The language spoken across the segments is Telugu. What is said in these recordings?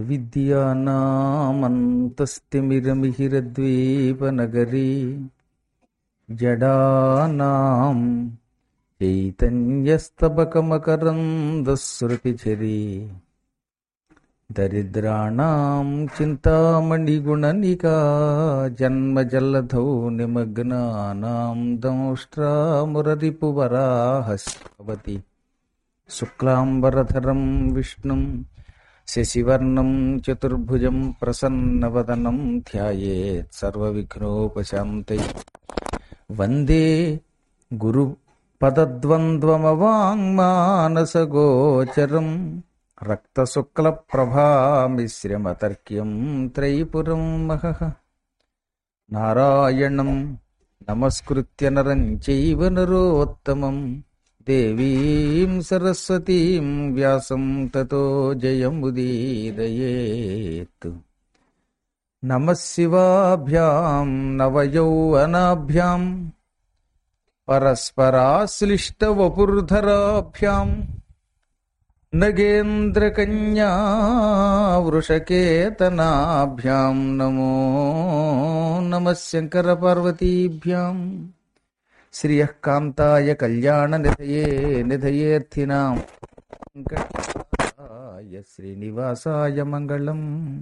అవిద్యానామంతస్తిమిరమిహిరద్వీపనగరీ జడానాం చైతన్యస్తబకమకరందశ్రుతిచరీ దరిద్రాణం చింతామణిగుణనికా జన్మజల్లధౌ నిమగ్నానాం దంష్ట్రామురరిపువరాహస్వతి శుక్లాంబరధరం విష్ణుం శశివర్ణం చతుర్భుజం ప్రసన్నవదనం ధ్యాయేత్ సర్వవిఘ్నోపశాంతై వందే గురు పదద్వంద్వమవాంగ్మానసగోచరం రక్తశుక్లప్రభామిశ్రమతర్క్యం త్రైపురం మహః నారాయణం నమస్కృత్య నరం చైవ నరోత్తమం దేవీం సరస్వతీం వ్యాసం తతో జయముదీరయేత్ నమః శివాభ్యాం నవయౌవనాభ్యాం పరస్పరాశ్లిష్టవపుర్ధరాభ్యాం నగేంద్రకన్యా వృషకేతనాభ్యాం నమో నమ శంకరపార్వతీభ్యాం శ్రియః కాంతాయ కళ్యాణ నిధయే నిధయేర్థినాం వెంకటాయ శ్రీనివాసాయ మంగళం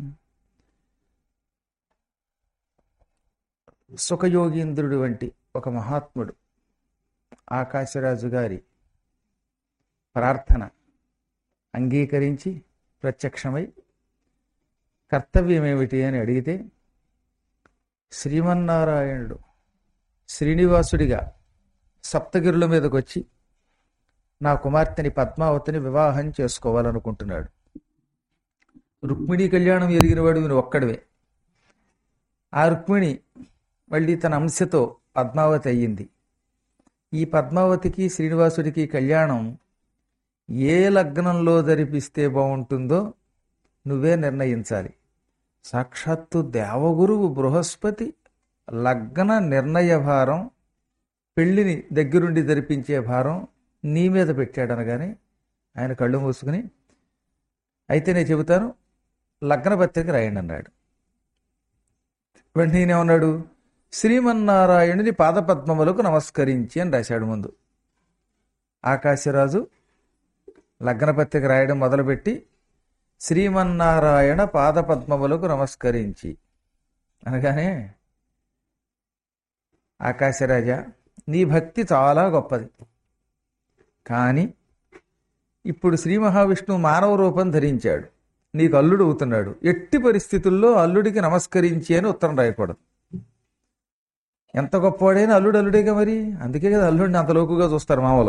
సుఖయోగీంద్రుడు వంటి ఒక మహాత్ముడు ఆకాశరాజు గారి ప్రార్థన అంగీకరించి ప్రత్యక్షమై కర్తవ్యం ఏమిటి అని అడిగితే శ్రీమన్నారాయణుడు శ్రీనివాసుడిగా సప్తగిరుల మీదకి వచ్చి నా కుమార్తెని పద్మావతిని వివాహం చేసుకోవాలనుకుంటున్నాడు రుక్మిణీ కళ్యాణం ఎరిగినవాడు నువ్వు ఒక్కడివే ఆ రుక్మిణి మళ్ళీ తన అంశతో పద్మావతి అయ్యింది ఈ పద్మావతికి శ్రీనివాసుడికి కళ్యాణం ఏ లగ్నంలో జరిపిస్తే బాగుంటుందో నువ్వే నిర్ణయించాలి సాక్షాత్తు దేవగురువు బృహస్పతి లగ్న నిర్ణయ భారం పెళ్లిని దగ్గరుండి జరిపించే భారం నీ మీద పెట్టాడనగానే ఆయన కళ్ళు మూసుకుని అయితే నేను చెబుతాను లగ్న పత్రిక రాయండి అన్నాడు వెంటనే ఏమన్నాడు శ్రీమన్నారాయణుని పాదపద్మములకు నమస్కరించి అని రాశాడు ముందు ఆకాశరాజు లగ్న పత్రిక రాయడం మొదలుపెట్టి శ్రీమన్నారాయణ పాదపద్మములకు నమస్కరించి అనగానే ఆకాశరాజా నీ భక్తి చాలా గొప్పది కానీ ఇప్పుడు శ్రీ మహావిష్ణువు మానవ రూపం ధరించాడు నీకు అల్లుడు అవుతున్నాడు ఎట్టి పరిస్థితుల్లో అల్లుడికి నమస్కరించి అని ఉత్తరం రాయకూడదు ఎంత గొప్పవాడైనా అల్లుడు అల్లుడేగా మరి అందుకే కదా అల్లుడిని అంత లోకుగా చూస్తారు మామలో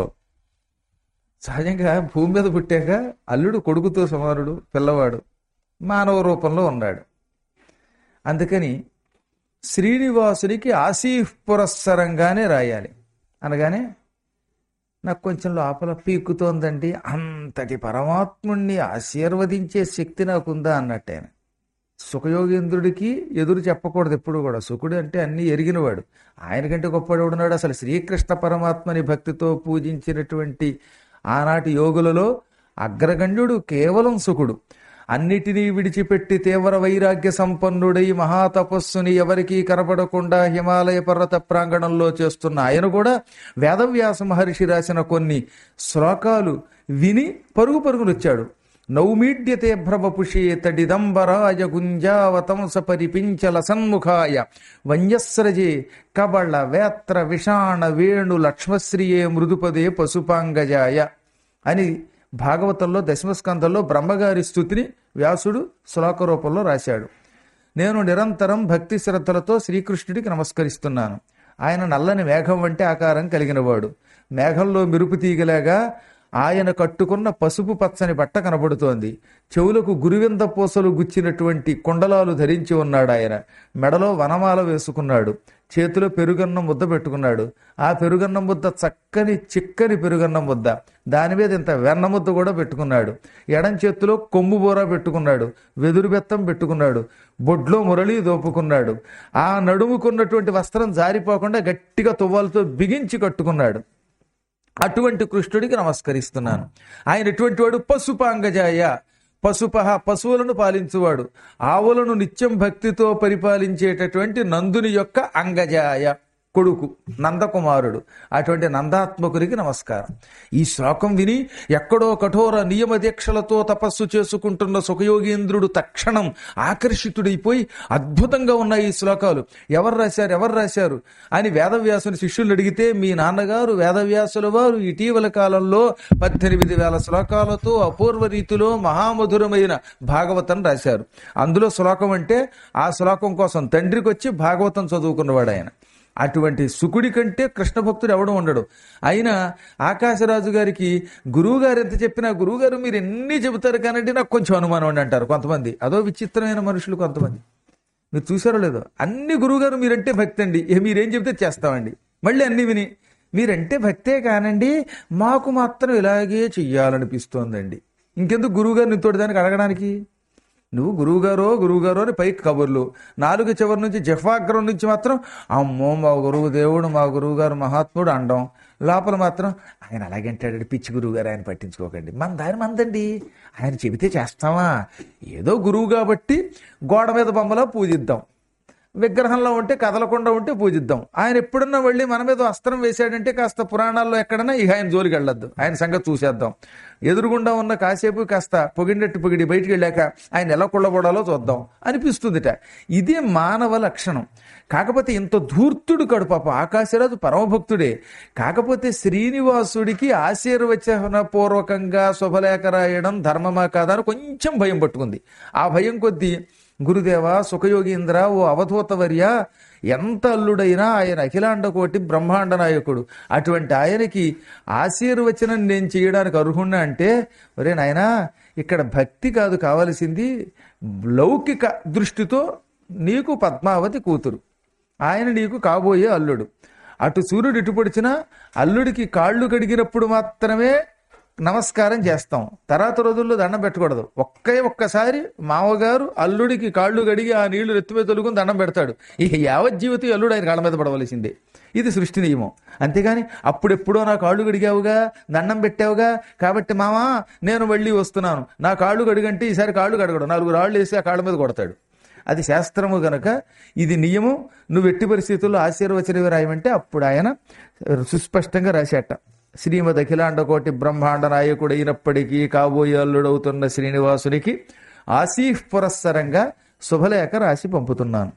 సహజంగా భూమి మీద పుట్టాక అల్లుడు కొడుకుతో సమానుడు పిల్లవాడు మానవ రూపంలో ఉన్నాడు అందుకని శ్రీనివాసునికి ఆసీఫ్ పురస్సరంగానే రాయాలి అనగానే నాకు కొంచెం లోపల పీక్కుతోందండి అంతటి పరమాత్ముణ్ణి ఆశీర్వదించే శక్తి నాకుందా అన్నట్టు ఆయన సుఖయోగేంద్రుడికి ఎదురు చెప్పకూడదు ఎప్పుడు కూడా సుఖుడు అంటే అన్ని ఎరిగినవాడు ఆయనకంటే గొప్పవాడు ఉన్నాడు అసలు శ్రీకృష్ణ పరమాత్మని భక్తితో పూజించినటువంటి ఆనాటి యోగులలో అగ్రగణ్యుడు కేవలం సుఖుడు అన్నిటినీ విడిచిపెట్టి తీవ్ర వైరాగ్య సంపన్నుడై మహాతపస్సుని ఎవరికీ కనపడకుండా హిమాలయ పర్వత ప్రాంగణంలో చేస్తున్న ఆయన కూడా వేదవ్యాస మహర్షి రాసిన కొన్ని శ్లోకాలు విని పరుగు పరుగులు వచ్చాడు నౌమీడ్యతే భ్రవపుషే తడిదంబరాయ గుంజావతంస పరిపించల సన్ముఖాయ వంజస్రజే కబళ వేత్ర విషాణ వేణు లక్ష్మశ్రియే మృదుపదే పశుపాంగజాయ అని భాగవతంలో దశమస్కంధంలో బ్రహ్మగారి స్థుతిని వ్యాసుడు శ్లోక రూపంలో రాశాడు నేను నిరంతరం భక్తి శ్రద్ధలతో శ్రీకృష్ణుడికి నమస్కరిస్తున్నాను ఆయన నల్లని మేఘం వంటి ఆకారం కలిగినవాడు మేఘంలో మెరుపు తీగలాగా ఆయన కట్టుకున్న పసుపు పచ్చని బట్ట కనబడుతోంది చెవులకు గురువింద పూసలు గుచ్చినటువంటి కుండలాలు ధరించి ఉన్నాడు ఆయన మెడలో వనమాల వేసుకున్నాడు చేతిలో పెరుగన్నం ముద్ద పెట్టుకున్నాడు ఆ పెరుగన్నం ముద్ద చక్కని చిక్కని పెరుగన్నం ముద్ద దాని మీద ఇంత వెన్న ముద్ద కూడా పెట్టుకున్నాడు ఎడం చేతిలో కొమ్ము బోర పెట్టుకున్నాడు వెదురు బెత్తం పెట్టుకున్నాడు బొడ్లో మురళి దోపుకున్నాడు ఆ నడుముకున్నటువంటి వస్త్రం జారిపోకుండా గట్టిగా తువ్వాలతో బిగించి కట్టుకున్నాడు అటువంటి కృష్ణుడికి నమస్కరిస్తున్నాను ఆయన ఎటువంటి వాడు పశుపాంగజాయ పశుపహ పశువులను పాలించువాడు ఆవులను నిత్యం భక్తితో పరిపాలించేటటువంటి నందుని యొక్క అంగజాయ కొడుకు నందకుమారుడు అటువంటి నందాత్మకునికి నమస్కారం ఈ శ్లోకం విని ఎక్కడో కఠోర నియమ దీక్షలతో తపస్సు చేసుకుంటున్న సుఖయోగీంద్రుడు తక్షణం ఆకర్షితుడైపోయి అద్భుతంగా ఉన్నాయి ఈ శ్లోకాలు ఎవరు రాశారు ఎవరు రాశారు అని వేదవ్యాసుని శిష్యులు అడిగితే మీ నాన్నగారు వేదవ్యాసుల వారు ఇటీవల కాలంలో పద్దెనిమిది వేల శ్లోకాలతో అపూర్వ రీతిలో మహామధురమైన భాగవతం రాశారు అందులో శ్లోకం అంటే ఆ శ్లోకం కోసం తండ్రికి వచ్చి భాగవతం చదువుకున్నవాడు ఆయన అటువంటి సుకుడి కంటే కృష్ణ భక్తుడు ఎవడం ఉండడు అయినా ఆకాశరాజు గారికి గురువు గారు ఎంత చెప్పినా గురువు గారు మీరు ఎన్ని చెబుతారు కానండి నాకు కొంచెం అనుమానం అండి అంటారు కొంతమంది అదో విచిత్రమైన మనుషులు కొంతమంది మీరు చూసారో లేదో అన్ని గురువుగారు మీరంటే భక్తి అండి ఏ మీరేం చెబితే చేస్తామండి మళ్ళీ అన్ని విని మీరంటే భక్తే కానండి మాకు మాత్రం ఇలాగే చెయ్యాలనిపిస్తోందండి ఇంకెందుకు గురువుగారు నీతోటి దానికి అడగడానికి నువ్వు గురువుగారో గురువుగారో అని పైకి కబుర్లు నాలుగు చివరి నుంచి జఫాగ్రం నుంచి మాత్రం అమ్మో మా గురువు దేవుడు మా గురువు గారు మహాత్ముడు అండం లోపల మాత్రం ఆయన అలాగే అంటాడు పిచ్చి గురువు గారు ఆయన పట్టించుకోకండి మన దారి మందండి ఆయన చెబితే చేస్తామా ఏదో గురువు కాబట్టి గోడ మీద బొమ్మలా పూజిద్దాం విగ్రహంలో ఉంటే కదలకుండా ఉంటే పూజిద్దాం ఆయన ఎప్పుడన్నా వెళ్ళి మన మీద అస్త్రం వేశాడంటే కాస్త పురాణాల్లో ఎక్కడన్నా ఇక ఆయన జోలికి వెళ్ళొద్దు ఆయన సంగతి చూసేద్దాం ఎదురుగుండా ఉన్న కాసేపు కాస్త పొగిడినట్టు పొగిడి బయటికి వెళ్ళాక ఆయన ఎలా కుళ్ళబడాలో చూద్దాం అనిపిస్తుందిట ఇదే మానవ లక్షణం కాకపోతే ఇంత ధూర్తుడు కడు పాప ఆకాశరాజు పరమభక్తుడే కాకపోతే శ్రీనివాసుడికి ఆశీర్వచన పూర్వకంగా శుభలేఖ రాయడం ధర్మమా కాదా అని కొంచెం భయం పట్టుకుంది ఆ భయం కొద్దీ గురుదేవ సుఖయోగీంద్ర ఓ అవధూతవర్య ఎంత అల్లుడైనా ఆయన అఖిలాండ కోటి బ్రహ్మాండ నాయకుడు అటువంటి ఆయనకి ఆశీర్వచనం నేను చేయడానికి అర్హుణ్ణా అంటే ఒరే నాయనా ఇక్కడ భక్తి కాదు కావలసింది లౌకిక దృష్టితో నీకు పద్మావతి కూతురు ఆయన నీకు కాబోయే అల్లుడు అటు సూర్యుడు ఇటు పొడిచినా అల్లుడికి కాళ్ళు కడిగినప్పుడు మాత్రమే నమస్కారం చేస్తాం తర్వాత రోజుల్లో దండం పెట్టకూడదు ఒక్కే ఒక్కసారి మామగారు అల్లుడికి కాళ్ళు కడిగి ఆ నీళ్లు రెత్తిమే తొలుగుని దండం పెడతాడు ఇక యావత్ జీవితం అల్లుడు ఆయన కాళ్ళ మీద పడవలసిందే ఇది సృష్టి నియమం అంతేగాని అప్పుడెప్పుడో నా కాళ్ళు కడిగావుగా దండం పెట్టావుగా కాబట్టి మామా నేను మళ్ళీ వస్తున్నాను నా కాళ్ళు కడిగంటే ఈసారి కాళ్ళు కడగడు నాలుగు రాళ్ళు వేసి ఆ కాళ్ళ మీద కొడతాడు అది శాస్త్రము గనక ఇది నియమం నువ్వు ఎట్టి పరిస్థితుల్లో ఆశీర్వచనవి రాయమంటే అప్పుడు ఆయన సుస్పష్టంగా రాశాట శ్రీమద్ అఖిలాండ కోటి బ్రహ్మాండ నాయకుడైనప్పటికీ కాబోయే అల్లుడవుతున్న శ్రీనివాసునికి ఆశీఫ్ పురస్సరంగా శుభలేఖ రాసి పంపుతున్నాను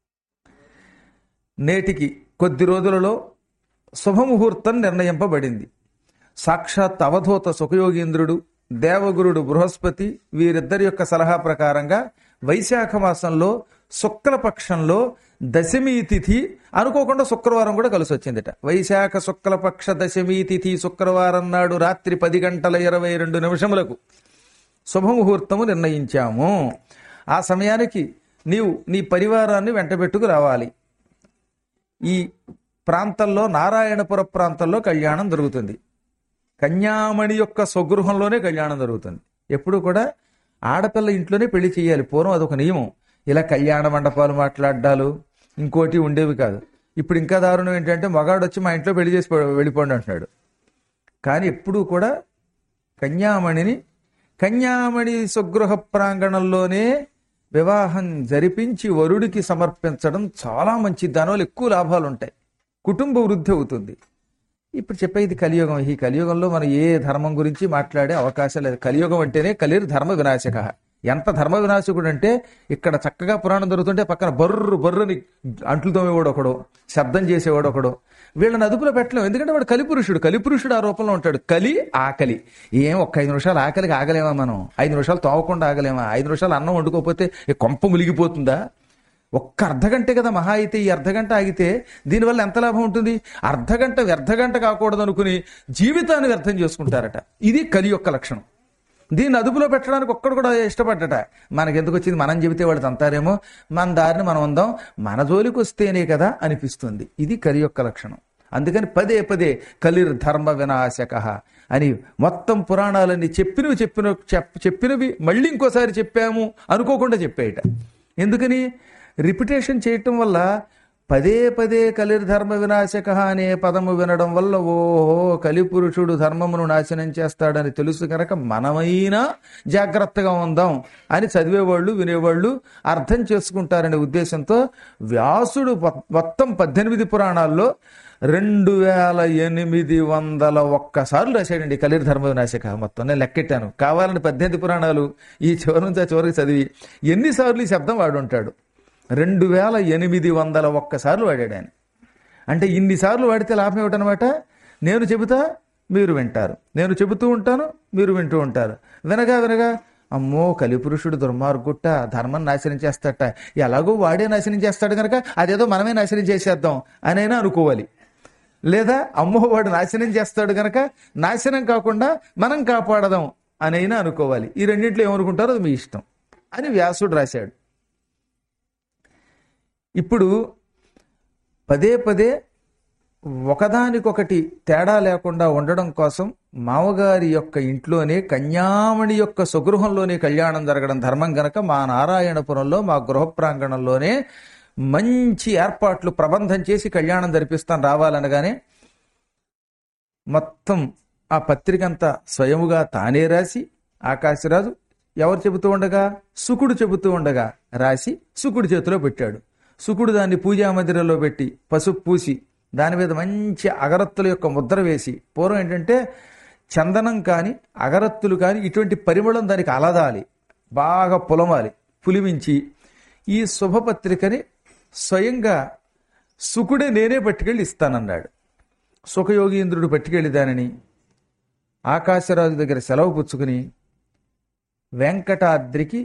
నేటికి కొద్ది రోజులలో శుభముహూర్తం నిర్ణయింపబడింది సాక్షాత్ అవధూత సుఖయోగీంద్రుడు దేవగురుడు బృహస్పతి వీరిద్దరి యొక్క సలహా ప్రకారంగా వైశాఖ మాసంలో శుక్లపక్షంలో దశమి తిథి అనుకోకుండా శుక్రవారం కూడా కలిసి వచ్చిందిట వైశాఖ శుక్లపక్ష దశమి తిథి శుక్రవారం నాడు రాత్రి పది గంటల ఇరవై రెండు నిమిషములకు శుభముహూర్తము నిర్ణయించాము ఆ సమయానికి నీవు నీ పరివారాన్ని వెంటబెట్టుకు రావాలి ఈ ప్రాంతంలో నారాయణపుర ప్రాంతంలో కళ్యాణం జరుగుతుంది కన్యామణి యొక్క స్వగృహంలోనే కళ్యాణం జరుగుతుంది ఎప్పుడు కూడా ఆడపిల్ల ఇంట్లోనే పెళ్లి చేయాలి పూర్వం అదొక నియమం ఇలా కళ్యాణ మండపాలు మాట్లాడాలు ఇంకోటి ఉండేవి కాదు ఇప్పుడు ఇంకా దారుణం ఏంటంటే మగాడు వచ్చి మా ఇంట్లో పెళ్లి చేసి పో- వెళ్ళిపోండి అంటున్నాడు కానీ ఎప్పుడూ కూడా కన్యామణిని కన్యామణి స్వగృహ ప్రాంగణంలోనే వివాహం జరిపించి వరుడికి సమర్పించడం చాలా మంచిది దానివల్ల ఎక్కువ లాభాలు ఉంటాయి కుటుంబ వృద్ధి అవుతుంది ఇప్పుడు చెప్పేది కలియుగం ఈ కలియుగంలో మనం ఏ ధర్మం గురించి మాట్లాడే అవకాశం లేదు కలియుగం అంటేనే కలిర్ ధర్మ వినాశక ఎంత ధర్మ వినాశకుడు అంటే ఇక్కడ చక్కగా పురాణం జరుగుతుంటే పక్కన బర్రు బర్రుని అంట్లు తోమేవాడు ఒకడు శబ్దం చేసేవాడు ఒకడు వీళ్ళని అదుపులో పెట్టలేం ఎందుకంటే వాడు కలిపురుషుడు కలిపురుషుడు ఆ రూపంలో ఉంటాడు కలి ఆకలి ఏం ఒక్క ఐదు నిమిషాలు ఆకలికి ఆగలేమా మనం ఐదు నిమిషాలు తోవకుండా ఆగలేమా ఐదు నిమిషాలు అన్నం వండుకోకపోతే ఈ కొంప ములిగిపోతుందా ఒక్క అర్ధగంటే కదా మహా అయితే ఈ అర్ధగంట ఆగితే దీనివల్ల ఎంత లాభం ఉంటుంది అర్ధగంట వ్యర్థగంట కాకూడదు అనుకుని జీవితాన్ని వ్యర్థం చేసుకుంటారట ఇది కలి యొక్క లక్షణం దీన్ని అదుపులో పెట్టడానికి ఒక్కడు కూడా ఇష్టపడ్డట మనకెందుకు వచ్చింది మనం చెబితే వాళ్ళు తంతారేమో మన దారిని మనం ఉందాం మన జోలికి వస్తేనే కదా అనిపిస్తుంది ఇది కలి యొక్క లక్షణం అందుకని పదే పదే కలిర్ ధర్మ వినాశక అని మొత్తం పురాణాలన్నీ చెప్పినవి చెప్పిన చెప్- చెప్పినవి మళ్ళీ ఇంకోసారి చెప్పాము అనుకోకుండా చెప్పేయట ఎందుకని రిపిటేషన్ చేయటం వల్ల పదే పదే కలిర్ధర్మ వినాశక అనే పదము వినడం వల్ల ఓహో కలిపురుషుడు ధర్మమును నాశనం చేస్తాడని తెలుసు కనుక మనమైనా జాగ్రత్తగా ఉందాం అని చదివేవాళ్ళు వినేవాళ్ళు అర్థం చేసుకుంటారనే ఉద్దేశంతో వ్యాసుడు మొ- మొత్తం పద్దెనిమిది పురాణాల్లో రెండు వేల ఎనిమిది వందల ఒక్కసార్లు రాశాడండి కలిర్ధర్మ వినాశక మొత్తం నేను లెక్కెట్టాను కావాలని పద్దెనిమిది పురాణాలు ఈ చివరి నుంచి ఆ చివరికి చదివి ఎన్నిసార్లు ఈ శబ్దం వాడుంటాడు రెండు వేల ఎనిమిది వందల ఒక్కసార్లు వాడాడు ఆయన అంటే ఇన్నిసార్లు వాడితే లాభం ఏమిటనమాట నేను చెబుతా మీరు వింటారు నేను చెబుతూ ఉంటాను మీరు వింటూ ఉంటారు వినగా వినగా అమ్మో కలిపురుషుడు దుర్మార్గుట్ట ధర్మం నాశనం చేస్తాట ఎలాగో వాడే నాశనం చేస్తాడు కనుక అదేదో మనమే నాశనం చేసేద్దాం అనైనా అనుకోవాలి లేదా అమ్మో వాడు నాశనం చేస్తాడు కనుక నాశనం కాకుండా మనం కాపాడదాం అనైనా అనుకోవాలి ఈ రెండింటిలో ఏమనుకుంటారో అది మీ ఇష్టం అని వ్యాసుడు రాశాడు ఇప్పుడు పదే పదే ఒకదానికొకటి తేడా లేకుండా ఉండడం కోసం మామగారి యొక్క ఇంట్లోనే కన్యామణి యొక్క స్వగృహంలోనే కళ్యాణం జరగడం ధర్మం గనక మా నారాయణపురంలో మా గృహ ప్రాంగణంలోనే మంచి ఏర్పాట్లు ప్రబంధం చేసి కళ్యాణం జరిపిస్తాను రావాలనగానే మొత్తం ఆ పత్రిక అంతా స్వయముగా తానే రాసి ఆకాశరాజు ఎవరు చెబుతూ ఉండగా సుకుడు చెబుతూ ఉండగా రాసి సుకుడి చేతిలో పెట్టాడు సుకుడు దాన్ని పూజా మందిరంలో పెట్టి పసుపు పూసి దాని మీద మంచి అగరత్తుల యొక్క ముద్ర వేసి పూర్వం ఏంటంటే చందనం కానీ అగరత్తులు కానీ ఇటువంటి పరిమళం దానికి అలదాలి బాగా పులమాలి పులిమించి ఈ శుభపత్రికని స్వయంగా సుకుడే నేనే పట్టుకెళ్ళి ఇస్తానన్నాడు సుఖయోగీంద్రుడు పట్టుకెళ్ళి దానిని ఆకాశరాజు దగ్గర సెలవు పుచ్చుకుని వెంకటాద్రికి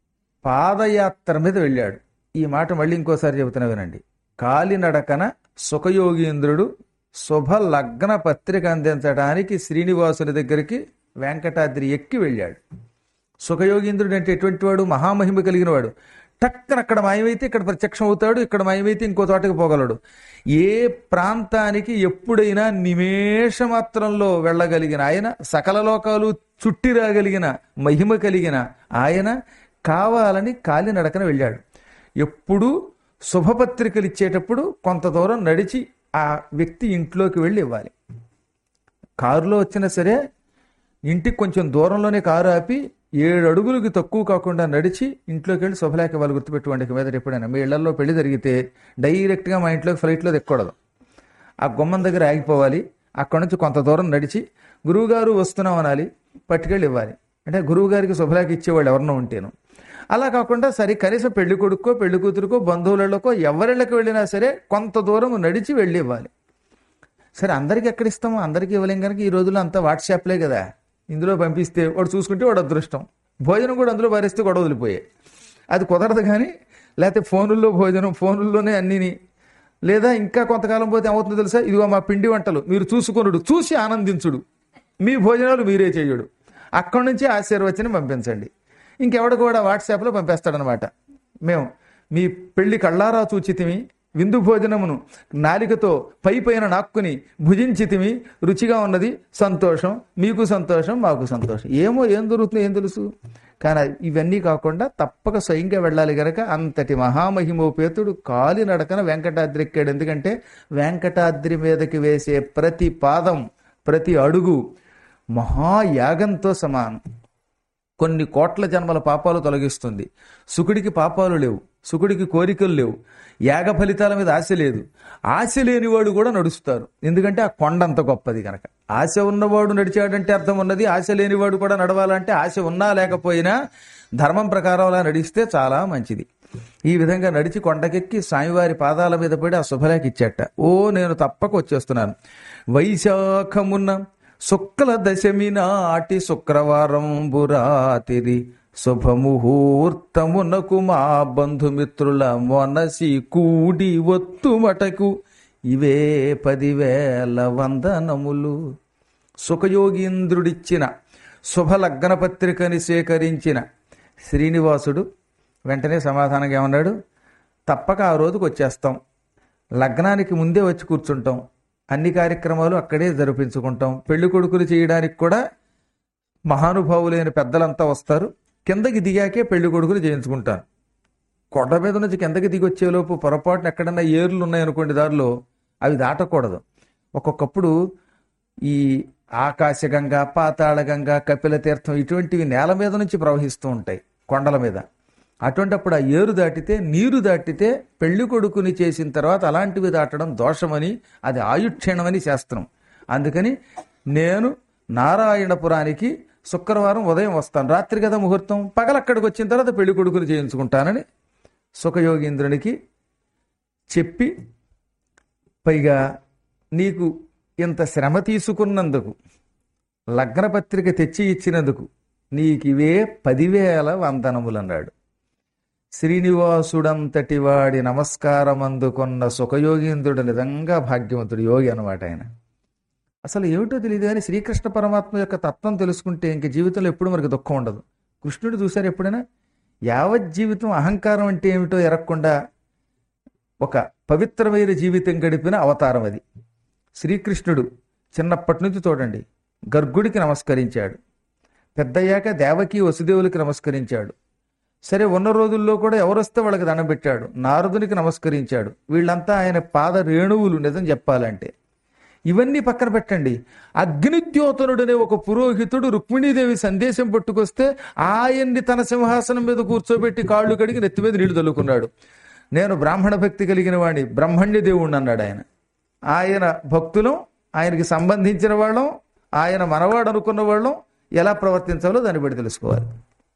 పాదయాత్ర మీద వెళ్ళాడు ఈ మాట మళ్ళీ ఇంకోసారి చెబుతున్నా వినండి కాలినడకన సుఖయోగీంద్రుడు శుభ లగ్న పత్రిక అందించడానికి శ్రీనివాసుని దగ్గరికి వెంకటాద్రి ఎక్కి వెళ్ళాడు సుఖయోగీంద్రుడు అంటే ఎటువంటి వాడు మహామహిమ కలిగిన వాడు టక్కన అక్కడ మాయమైతే ఇక్కడ ప్రత్యక్షం అవుతాడు ఇక్కడ మాయమైతే ఇంకో చోటకి పోగలడు ఏ ప్రాంతానికి ఎప్పుడైనా నిమేష మాత్రంలో వెళ్ళగలిగిన ఆయన సకల లోకాలు చుట్టి రాగలిగిన మహిమ కలిగిన ఆయన కావాలని కాలినడకన వెళ్ళాడు ఎప్పుడు శుభపత్రికలు ఇచ్చేటప్పుడు కొంత దూరం నడిచి ఆ వ్యక్తి ఇంట్లోకి వెళ్ళి ఇవ్వాలి కారులో వచ్చినా సరే ఇంటికి కొంచెం దూరంలోనే కారు ఆపి ఏడు అడుగులకి తక్కువ కాకుండా నడిచి ఇంట్లోకి వెళ్ళి శుభలేఖ వాళ్ళు గుర్తుపెట్టుకోండి ఇక మీద ఎప్పుడైనా మీ ఇళ్లలో పెళ్లి జరిగితే డైరెక్ట్గా మా ఇంట్లోకి ఫ్లైట్లో ఎక్కకూడదు ఆ గుమ్మం దగ్గర ఆగిపోవాలి అక్కడ నుంచి కొంత దూరం నడిచి గురువుగారు వస్తున్నాం అనాలి పట్టుకెళ్ళి ఇవ్వాలి అంటే గురువుగారికి శుభలేఖ ఇచ్చేవాళ్ళు ఎవరినో ఉంటేను అలా కాకుండా సరే కనీసం పెళ్లి కొడుకో పెళ్లి కూతురుకో బంధువులకో ఎవరిళ్ళకి వెళ్ళినా సరే కొంత దూరం నడిచి వెళ్ళి ఇవ్వాలి సరే అందరికి ఎక్కడ ఇస్తాము అందరికీ ఇవ్వలేం కనుక ఈ రోజుల్లో అంతా వాట్సాప్లే కదా ఇందులో పంపిస్తే వాడు చూసుకుంటే వాడు అదృష్టం భోజనం కూడా అందులో భరిస్తే గొడవ వదిలిపోయాయి అది కుదరదు కానీ లేకపోతే ఫోనుల్లో భోజనం ఫోనుల్లోనే అన్నిని లేదా ఇంకా కొంతకాలం పోతే ఏమవుతుందో తెలుసా ఇదిగో మా పిండి వంటలు మీరు చూసుకొనుడు చూసి ఆనందించుడు మీ భోజనాలు మీరే చేయుడు అక్కడి నుంచి ఆశీర్వచనం పంపించండి ఇంకెవడు కూడా వాట్సాప్లో పంపేస్తాడనమాట మేము మీ పెళ్లి కళ్ళారా చూచితిమి విందు భోజనమును నాలికతో పై పైన నాక్కుని భుజించితిమి రుచిగా ఉన్నది సంతోషం మీకు సంతోషం మాకు సంతోషం ఏమో ఏం దొరుకుతుందో ఏం తెలుసు కానీ ఇవన్నీ కాకుండా తప్పక స్వయంగా వెళ్ళాలి గనక అంతటి మహామహిమోపేతుడు కాలి నడకన వెంకటాద్రి ఎక్కాడు ఎందుకంటే వెంకటాద్రి మీదకి వేసే ప్రతి పాదం ప్రతి అడుగు మహాయాగంతో సమానం కొన్ని కోట్ల జన్మల పాపాలు తొలగిస్తుంది సుకుడికి పాపాలు లేవు సుకుడికి కోరికలు లేవు యాగ ఫలితాల మీద ఆశ లేదు ఆశ లేనివాడు కూడా నడుస్తారు ఎందుకంటే ఆ కొండ అంత గొప్పది కనుక ఆశ ఉన్నవాడు నడిచాడంటే అర్థం ఉన్నది ఆశ లేనివాడు కూడా నడవాలంటే ఆశ ఉన్నా లేకపోయినా ధర్మం ప్రకారం అలా నడిస్తే చాలా మంచిది ఈ విధంగా నడిచి కొండకెక్కి స్వామివారి పాదాల మీద పడి ఆ శుభలేఖ ఇచ్చేట ఓ నేను తప్పక వచ్చేస్తున్నాను వైశాఖమున్న శుక్ల దశమి నాటి శుక్రవారం బురాతిరి శుభముహూర్తమునకు మా బంధుమిత్రుల మొనసి కూడి ఒత్తుమటకు ఇవే పదివేల వందనములు సుఖయోగీంద్రుడిచ్చిన శుభలగ్న పత్రికని సేకరించిన శ్రీనివాసుడు వెంటనే సమాధానంగా ఏమన్నాడు తప్పక ఆ రోజుకు వచ్చేస్తాం లగ్నానికి ముందే వచ్చి కూర్చుంటాం అన్ని కార్యక్రమాలు అక్కడే జరిపించుకుంటాం పెళ్లి కొడుకులు చేయడానికి కూడా మహానుభావులైన పెద్దలంతా వస్తారు కిందకి దిగాకే పెళ్లి కొడుకులు చేయించుకుంటాను కొండ మీద నుంచి కిందకి దిగి వచ్చేలోపు పొరపాటున ఎక్కడన్నా ఏర్లు ఉన్నాయనుకోండి దారిలో అవి దాటకూడదు ఒక్కొక్కప్పుడు ఈ ఆకాశగంగ పాతాళగంగ కపిల తీర్థం ఇటువంటివి నేల మీద నుంచి ప్రవహిస్తూ ఉంటాయి కొండల మీద అటువంటప్పుడు ఆ ఏరు దాటితే నీరు దాటితే పెళ్లి కొడుకుని చేసిన తర్వాత అలాంటివి దాటడం దోషమని అది ఆయుక్షీణమని శాస్త్రం అందుకని నేను నారాయణపురానికి శుక్రవారం ఉదయం వస్తాను రాత్రి కదా ముహూర్తం పగలక్కడికి వచ్చిన తర్వాత పెళ్లి కొడుకుని చేయించుకుంటానని సుఖయోగీంద్రునికి చెప్పి పైగా నీకు ఇంత శ్రమ తీసుకున్నందుకు లగ్నపత్రిక తెచ్చి ఇచ్చినందుకు నీకివే పదివేల వందనములన్నాడు శ్రీనివాసుడంతటి వాడి నమస్కారం అందుకున్న సుఖయోగీంద్రుడు నిజంగా భాగ్యవంతుడు యోగి అనమాట ఆయన అసలు ఏమిటో తెలియదు కానీ శ్రీకృష్ణ పరమాత్మ యొక్క తత్వం తెలుసుకుంటే ఇంక జీవితంలో ఎప్పుడు మనకి దుఃఖం ఉండదు కృష్ణుడు చూసారు ఎప్పుడైనా యావత్ జీవితం అహంకారం అంటే ఏమిటో ఎరగకుండా ఒక పవిత్రమైన జీవితం గడిపిన అవతారం అది శ్రీకృష్ణుడు చిన్నప్పటి నుంచి చూడండి గర్గుడికి నమస్కరించాడు పెద్దయ్యాక దేవకి వసుదేవులకి నమస్కరించాడు సరే ఉన్న రోజుల్లో కూడా ఎవరొస్తే వాళ్ళకి దండం పెట్టాడు నారదునికి నమస్కరించాడు వీళ్ళంతా ఆయన పాద రేణువులు నిజం చెప్పాలంటే ఇవన్నీ పక్కన పెట్టండి అగ్నిద్యోతనుడనే ఒక పురోహితుడు రుక్మిణీదేవి సందేశం పట్టుకొస్తే ఆయన్ని తన సింహాసనం మీద కూర్చోబెట్టి కాళ్ళు కడిగి నెత్తి మీద నీళ్లు తల్లుకున్నాడు నేను బ్రాహ్మణ భక్తి కలిగిన వాడిని బ్రహ్మణ్య దేవుణ్ణి అన్నాడు ఆయన ఆయన భక్తులం ఆయనకి సంబంధించిన వాళ్ళం ఆయన మనవాడు అనుకున్న వాళ్ళం ఎలా ప్రవర్తించాలో దాన్ని బట్టి తెలుసుకోవాలి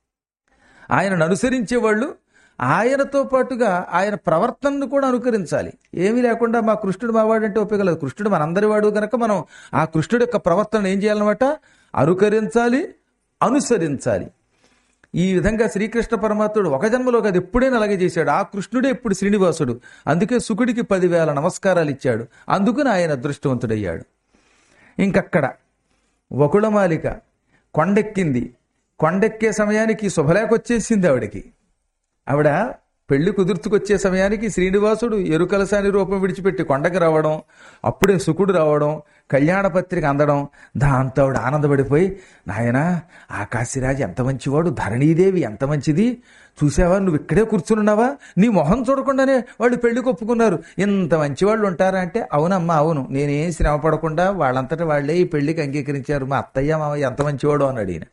ఆయనను అనుసరించే వాళ్ళు ఆయనతో పాటుగా ఆయన ప్రవర్తనను కూడా అనుకరించాలి ఏమీ లేకుండా మా కృష్ణుడు మావాడంటే ఉపయోగలేదు కృష్ణుడు మనందరి వాడు కనుక మనం ఆ కృష్ణుడి యొక్క ప్రవర్తన ఏం చేయాలన్నమాట అనుకరించాలి అనుసరించాలి ఈ విధంగా శ్రీకృష్ణ పరమాత్ముడు ఒక జన్మలో కాదు ఎప్పుడైనా అలాగే చేశాడు ఆ కృష్ణుడే ఇప్పుడు శ్రీనివాసుడు అందుకే సుకుడికి పదివేల నమస్కారాలు ఇచ్చాడు అందుకని ఆయన అదృష్టవంతుడయ్యాడు ఇంకక్కడ వకుళమాలిక కొండెక్కింది కొండెక్కే సమయానికి శుభలేఖ వచ్చేసింది ఆవిడకి ఆవిడ పెళ్లి కుదుర్చుకొచ్చే సమయానికి శ్రీనివాసుడు ఎరుకలసాని రూపం విడిచిపెట్టి కొండకి రావడం అప్పుడే సుకుడు రావడం కళ్యాణ పత్రిక అందడం దాంతో ఆవిడ ఆనందపడిపోయి నాయనా ఆకాశరాజు ఎంత మంచివాడు ధరణీదేవి ఎంత మంచిది చూసావా నువ్వు ఇక్కడే కూర్చున్నావా నీ మొహం చూడకుండానే వాళ్ళు పెళ్లి కొప్పుకున్నారు ఇంత మంచి వాళ్ళు ఉంటారా అంటే అవునమ్మా అవును నేనేం శ్రమ పడకుండా వాళ్ళంతటా వాళ్ళే ఈ పెళ్లికి అంగీకరించారు మా అత్తయ్య మావయ్య ఎంత మంచివాడు అన్నాడు ఈయన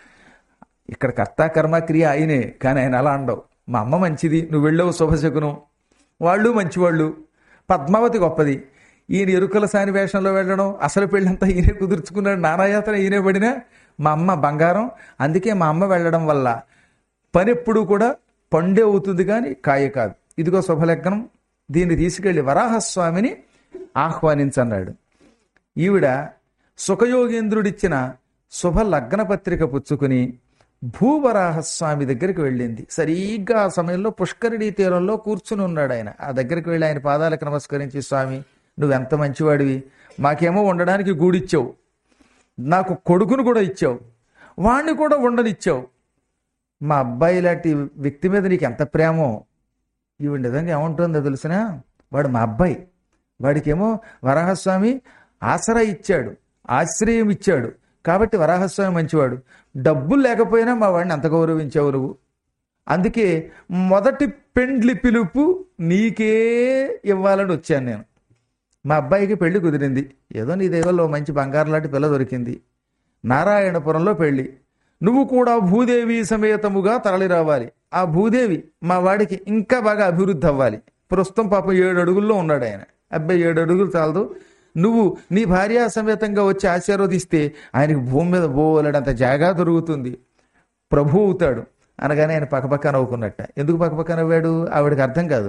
ఇక్కడ కర్త కర్మ క్రియ ఆయనే కానీ ఆయన అలా అండవు మా అమ్మ మంచిది నువ్వు వెళ్ళవు శుభశకునం వాళ్ళు మంచివాళ్ళు పద్మావతి గొప్పది ఈయన ఎరుకల సాని వేషంలో వెళ్ళడం అసలు పెళ్ళంతా ఈయనే కుదుర్చుకున్నాడు నానాయాతన ఈయనే పడినా మా అమ్మ బంగారం అందుకే మా అమ్మ వెళ్ళడం వల్ల పని ఎప్పుడు కూడా పండే అవుతుంది కానీ కాయ కాదు ఇదిగో శుభలగ్నం దీన్ని తీసుకెళ్లి వరాహస్వామిని ఆహ్వానించన్నాడు ఈవిడ సుఖయోగేంద్రుడిచ్చిన శుభ లగ్న పత్రిక పుచ్చుకుని భూవరాహస్వామి దగ్గరికి వెళ్ళింది సరిగ్గా ఆ సమయంలో పుష్కరిణీ తీరంలో కూర్చుని ఉన్నాడు ఆయన ఆ దగ్గరికి వెళ్ళి ఆయన పాదాలకు నమస్కరించి స్వామి నువ్వెంత మంచివాడివి మాకేమో ఉండడానికి గూడిచ్చావు నాకు కొడుకును కూడా ఇచ్చావు వాణ్ణి కూడా ఉండనిచ్చావు మా అబ్బాయి లాంటి వ్యక్తి మీద నీకు ఎంత ప్రేమో ఈవిడ నిజంగా ఏముంటుందో తెలిసినా వాడు మా అబ్బాయి వాడికేమో వరాహస్వామి ఆసరా ఇచ్చాడు ఆశ్రయం ఇచ్చాడు కాబట్టి వరాహస్వామి మంచివాడు డబ్బులు లేకపోయినా మా వాడిని అంత గౌరవించావు నువ్వు అందుకే మొదటి పెండ్లి పిలుపు నీకే ఇవ్వాలని వచ్చాను నేను మా అబ్బాయికి పెళ్లి కుదిరింది ఏదో నీ దేవుల్లో మంచి బంగారు లాంటి పిల్ల దొరికింది నారాయణపురంలో పెళ్లి నువ్వు కూడా భూదేవి సమేతముగా తరలి రావాలి ఆ భూదేవి మా వాడికి ఇంకా బాగా అభివృద్ధి అవ్వాలి ప్రస్తుతం పాపం ఏడు అడుగుల్లో ఉన్నాడు ఆయన అబ్బాయి ఏడు అడుగులు చాలదు నువ్వు నీ భార్య సమేతంగా వచ్చి ఆశీర్వదిస్తే ఆయనకి భూమి మీద బోలెడంత జాగా దొరుకుతుంది ప్రభు అవుతాడు అనగానే ఆయన పక్కపక్క నవ్వుకున్నట్ట ఎందుకు పక్కపక్క నవ్వాడు ఆవిడకి అర్థం కాదు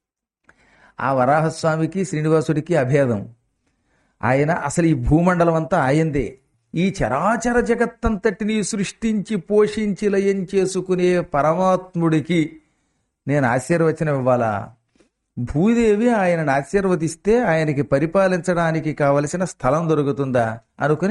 ఆ వరాహస్వామికి శ్రీనివాసుడికి అభేదం ఆయన అసలు ఈ భూమండలం అంతా ఆయందే ఈ చరాచర జగత్తంతటిని సృష్టించి పోషించి లయం చేసుకునే పరమాత్ముడికి నేను ఆశీర్వచనం ఇవ్వాలా భూదేవి ఆయనను ఆశీర్వదిస్తే ఆయనకి పరిపాలించడానికి కావలసిన స్థలం దొరుకుతుందా అనుకుని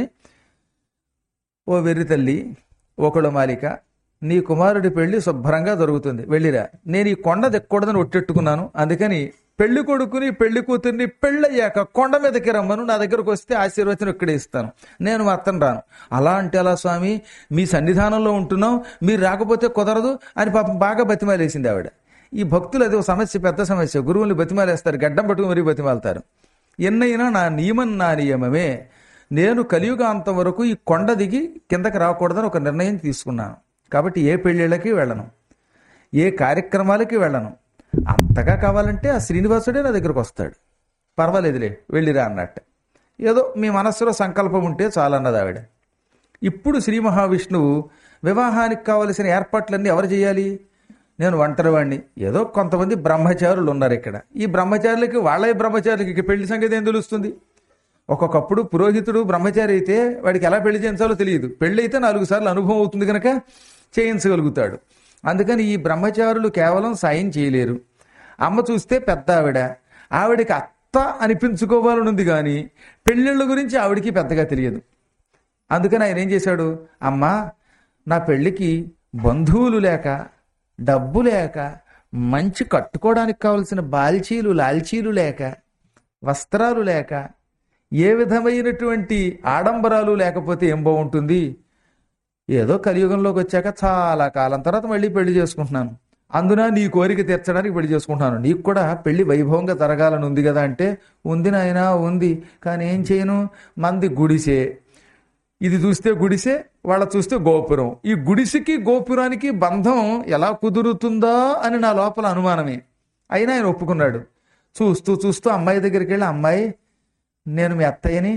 ఓ వెర్రి తల్లి ఒకళ్ళ మాలిక నీ కుమారుడి పెళ్లి శుభ్రంగా జరుగుతుంది వెళ్ళిరా నేను ఈ కొండ దిక్కకూడదని ఒట్టెట్టుకున్నాను అందుకని పెళ్లి కొడుకుని పెళ్లి కూతుర్ని పెళ్ళయ్యాక కొండ మీదకి రమ్మను నా దగ్గరకు వస్తే ఆశీర్వచనం ఇక్కడే ఇస్తాను నేను మాత్రం రాను అలా అంటే అలా స్వామి మీ సన్నిధానంలో ఉంటున్నాం మీరు రాకపోతే కుదరదు అని పాపం బాగా బతిమాలేసింది ఆవిడ ఈ భక్తులు అది ఒక సమస్య పెద్ద సమస్య గురువుల్ని బతిమాలేస్తారు గడ్డం పట్టుకుని మరీ బతిమాలుతారు ఎన్నైనా నా నియమం నా నియమమే నేను కలియుగాంతం వరకు ఈ కొండ దిగి కిందకి రాకూడదని ఒక నిర్ణయం తీసుకున్నాను కాబట్టి ఏ పెళ్ళిళ్ళకి వెళ్ళను ఏ కార్యక్రమాలకి వెళ్ళను అంతగా కావాలంటే ఆ శ్రీనివాసుడే నా దగ్గరకు వస్తాడు పర్వాలేదులే వెళ్ళిరా అన్నట్టు ఏదో మీ మనస్సులో సంకల్పం ఉంటే చాలన్నది ఆవిడ ఇప్పుడు శ్రీ మహావిష్ణువు వివాహానికి కావలసిన ఏర్పాట్లన్నీ ఎవరు చేయాలి నేను ఒంటరివాణ్ణి ఏదో కొంతమంది బ్రహ్మచారులు ఉన్నారు ఇక్కడ ఈ బ్రహ్మచారులకి వాళ్ళే బ్రహ్మచారులకి ఇక పెళ్లి సంగతి ఏం తెలుస్తుంది ఒక్కొక్కప్పుడు పురోహితుడు బ్రహ్మచారి అయితే వాడికి ఎలా పెళ్లి చేయించాలో తెలియదు పెళ్లి అయితే నాలుగు సార్లు అనుభవం అవుతుంది కనుక చేయించగలుగుతాడు అందుకని ఈ బ్రహ్మచారులు కేవలం సాయం చేయలేరు అమ్మ చూస్తే పెద్ద ఆవిడ ఆవిడకి అత్త అనిపించుకోవాలని ఉంది కానీ పెళ్ళిళ్ళ గురించి ఆవిడికి పెద్దగా తెలియదు అందుకని ఆయన ఏం చేశాడు అమ్మా నా పెళ్ళికి బంధువులు లేక డబ్బు లేక మంచి కట్టుకోవడానికి కావలసిన బాల్చీలు లాల్చీలు లేక వస్త్రాలు లేక ఏ విధమైనటువంటి ఆడంబరాలు లేకపోతే ఏం బాగుంటుంది ఏదో కలియుగంలోకి వచ్చాక చాలా కాలం తర్వాత మళ్ళీ పెళ్లి చేసుకుంటున్నాను అందున నీ కోరిక తీర్చడానికి పెళ్లి చేసుకుంటున్నాను నీకు కూడా పెళ్లి వైభవంగా జరగాలని ఉంది కదా అంటే ఉంది నాయనా ఉంది కానీ ఏం చేయను మంది గుడిసే ఇది చూస్తే గుడిసే వాళ్ళ చూస్తే గోపురం ఈ గుడిసెకి గోపురానికి బంధం ఎలా కుదురుతుందా అని నా లోపల అనుమానమే అయినా ఆయన ఒప్పుకున్నాడు చూస్తూ చూస్తూ అమ్మాయి దగ్గరికి వెళ్ళి అమ్మాయి నేను మీ అత్తయ్యని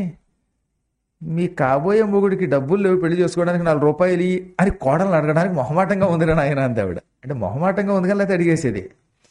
మీ కాబోయే మొగుడికి డబ్బులు లేవు పెళ్లి చేసుకోవడానికి నాలుగు రూపాయలు ఇయ్యి అని కోడలను అడగడానికి మొహమాటంగా ఉంది అని ఆయన అంది ఆవిడ అంటే మొహమాటంగా ఉంది కానీ లేకపోతే అడిగేసేది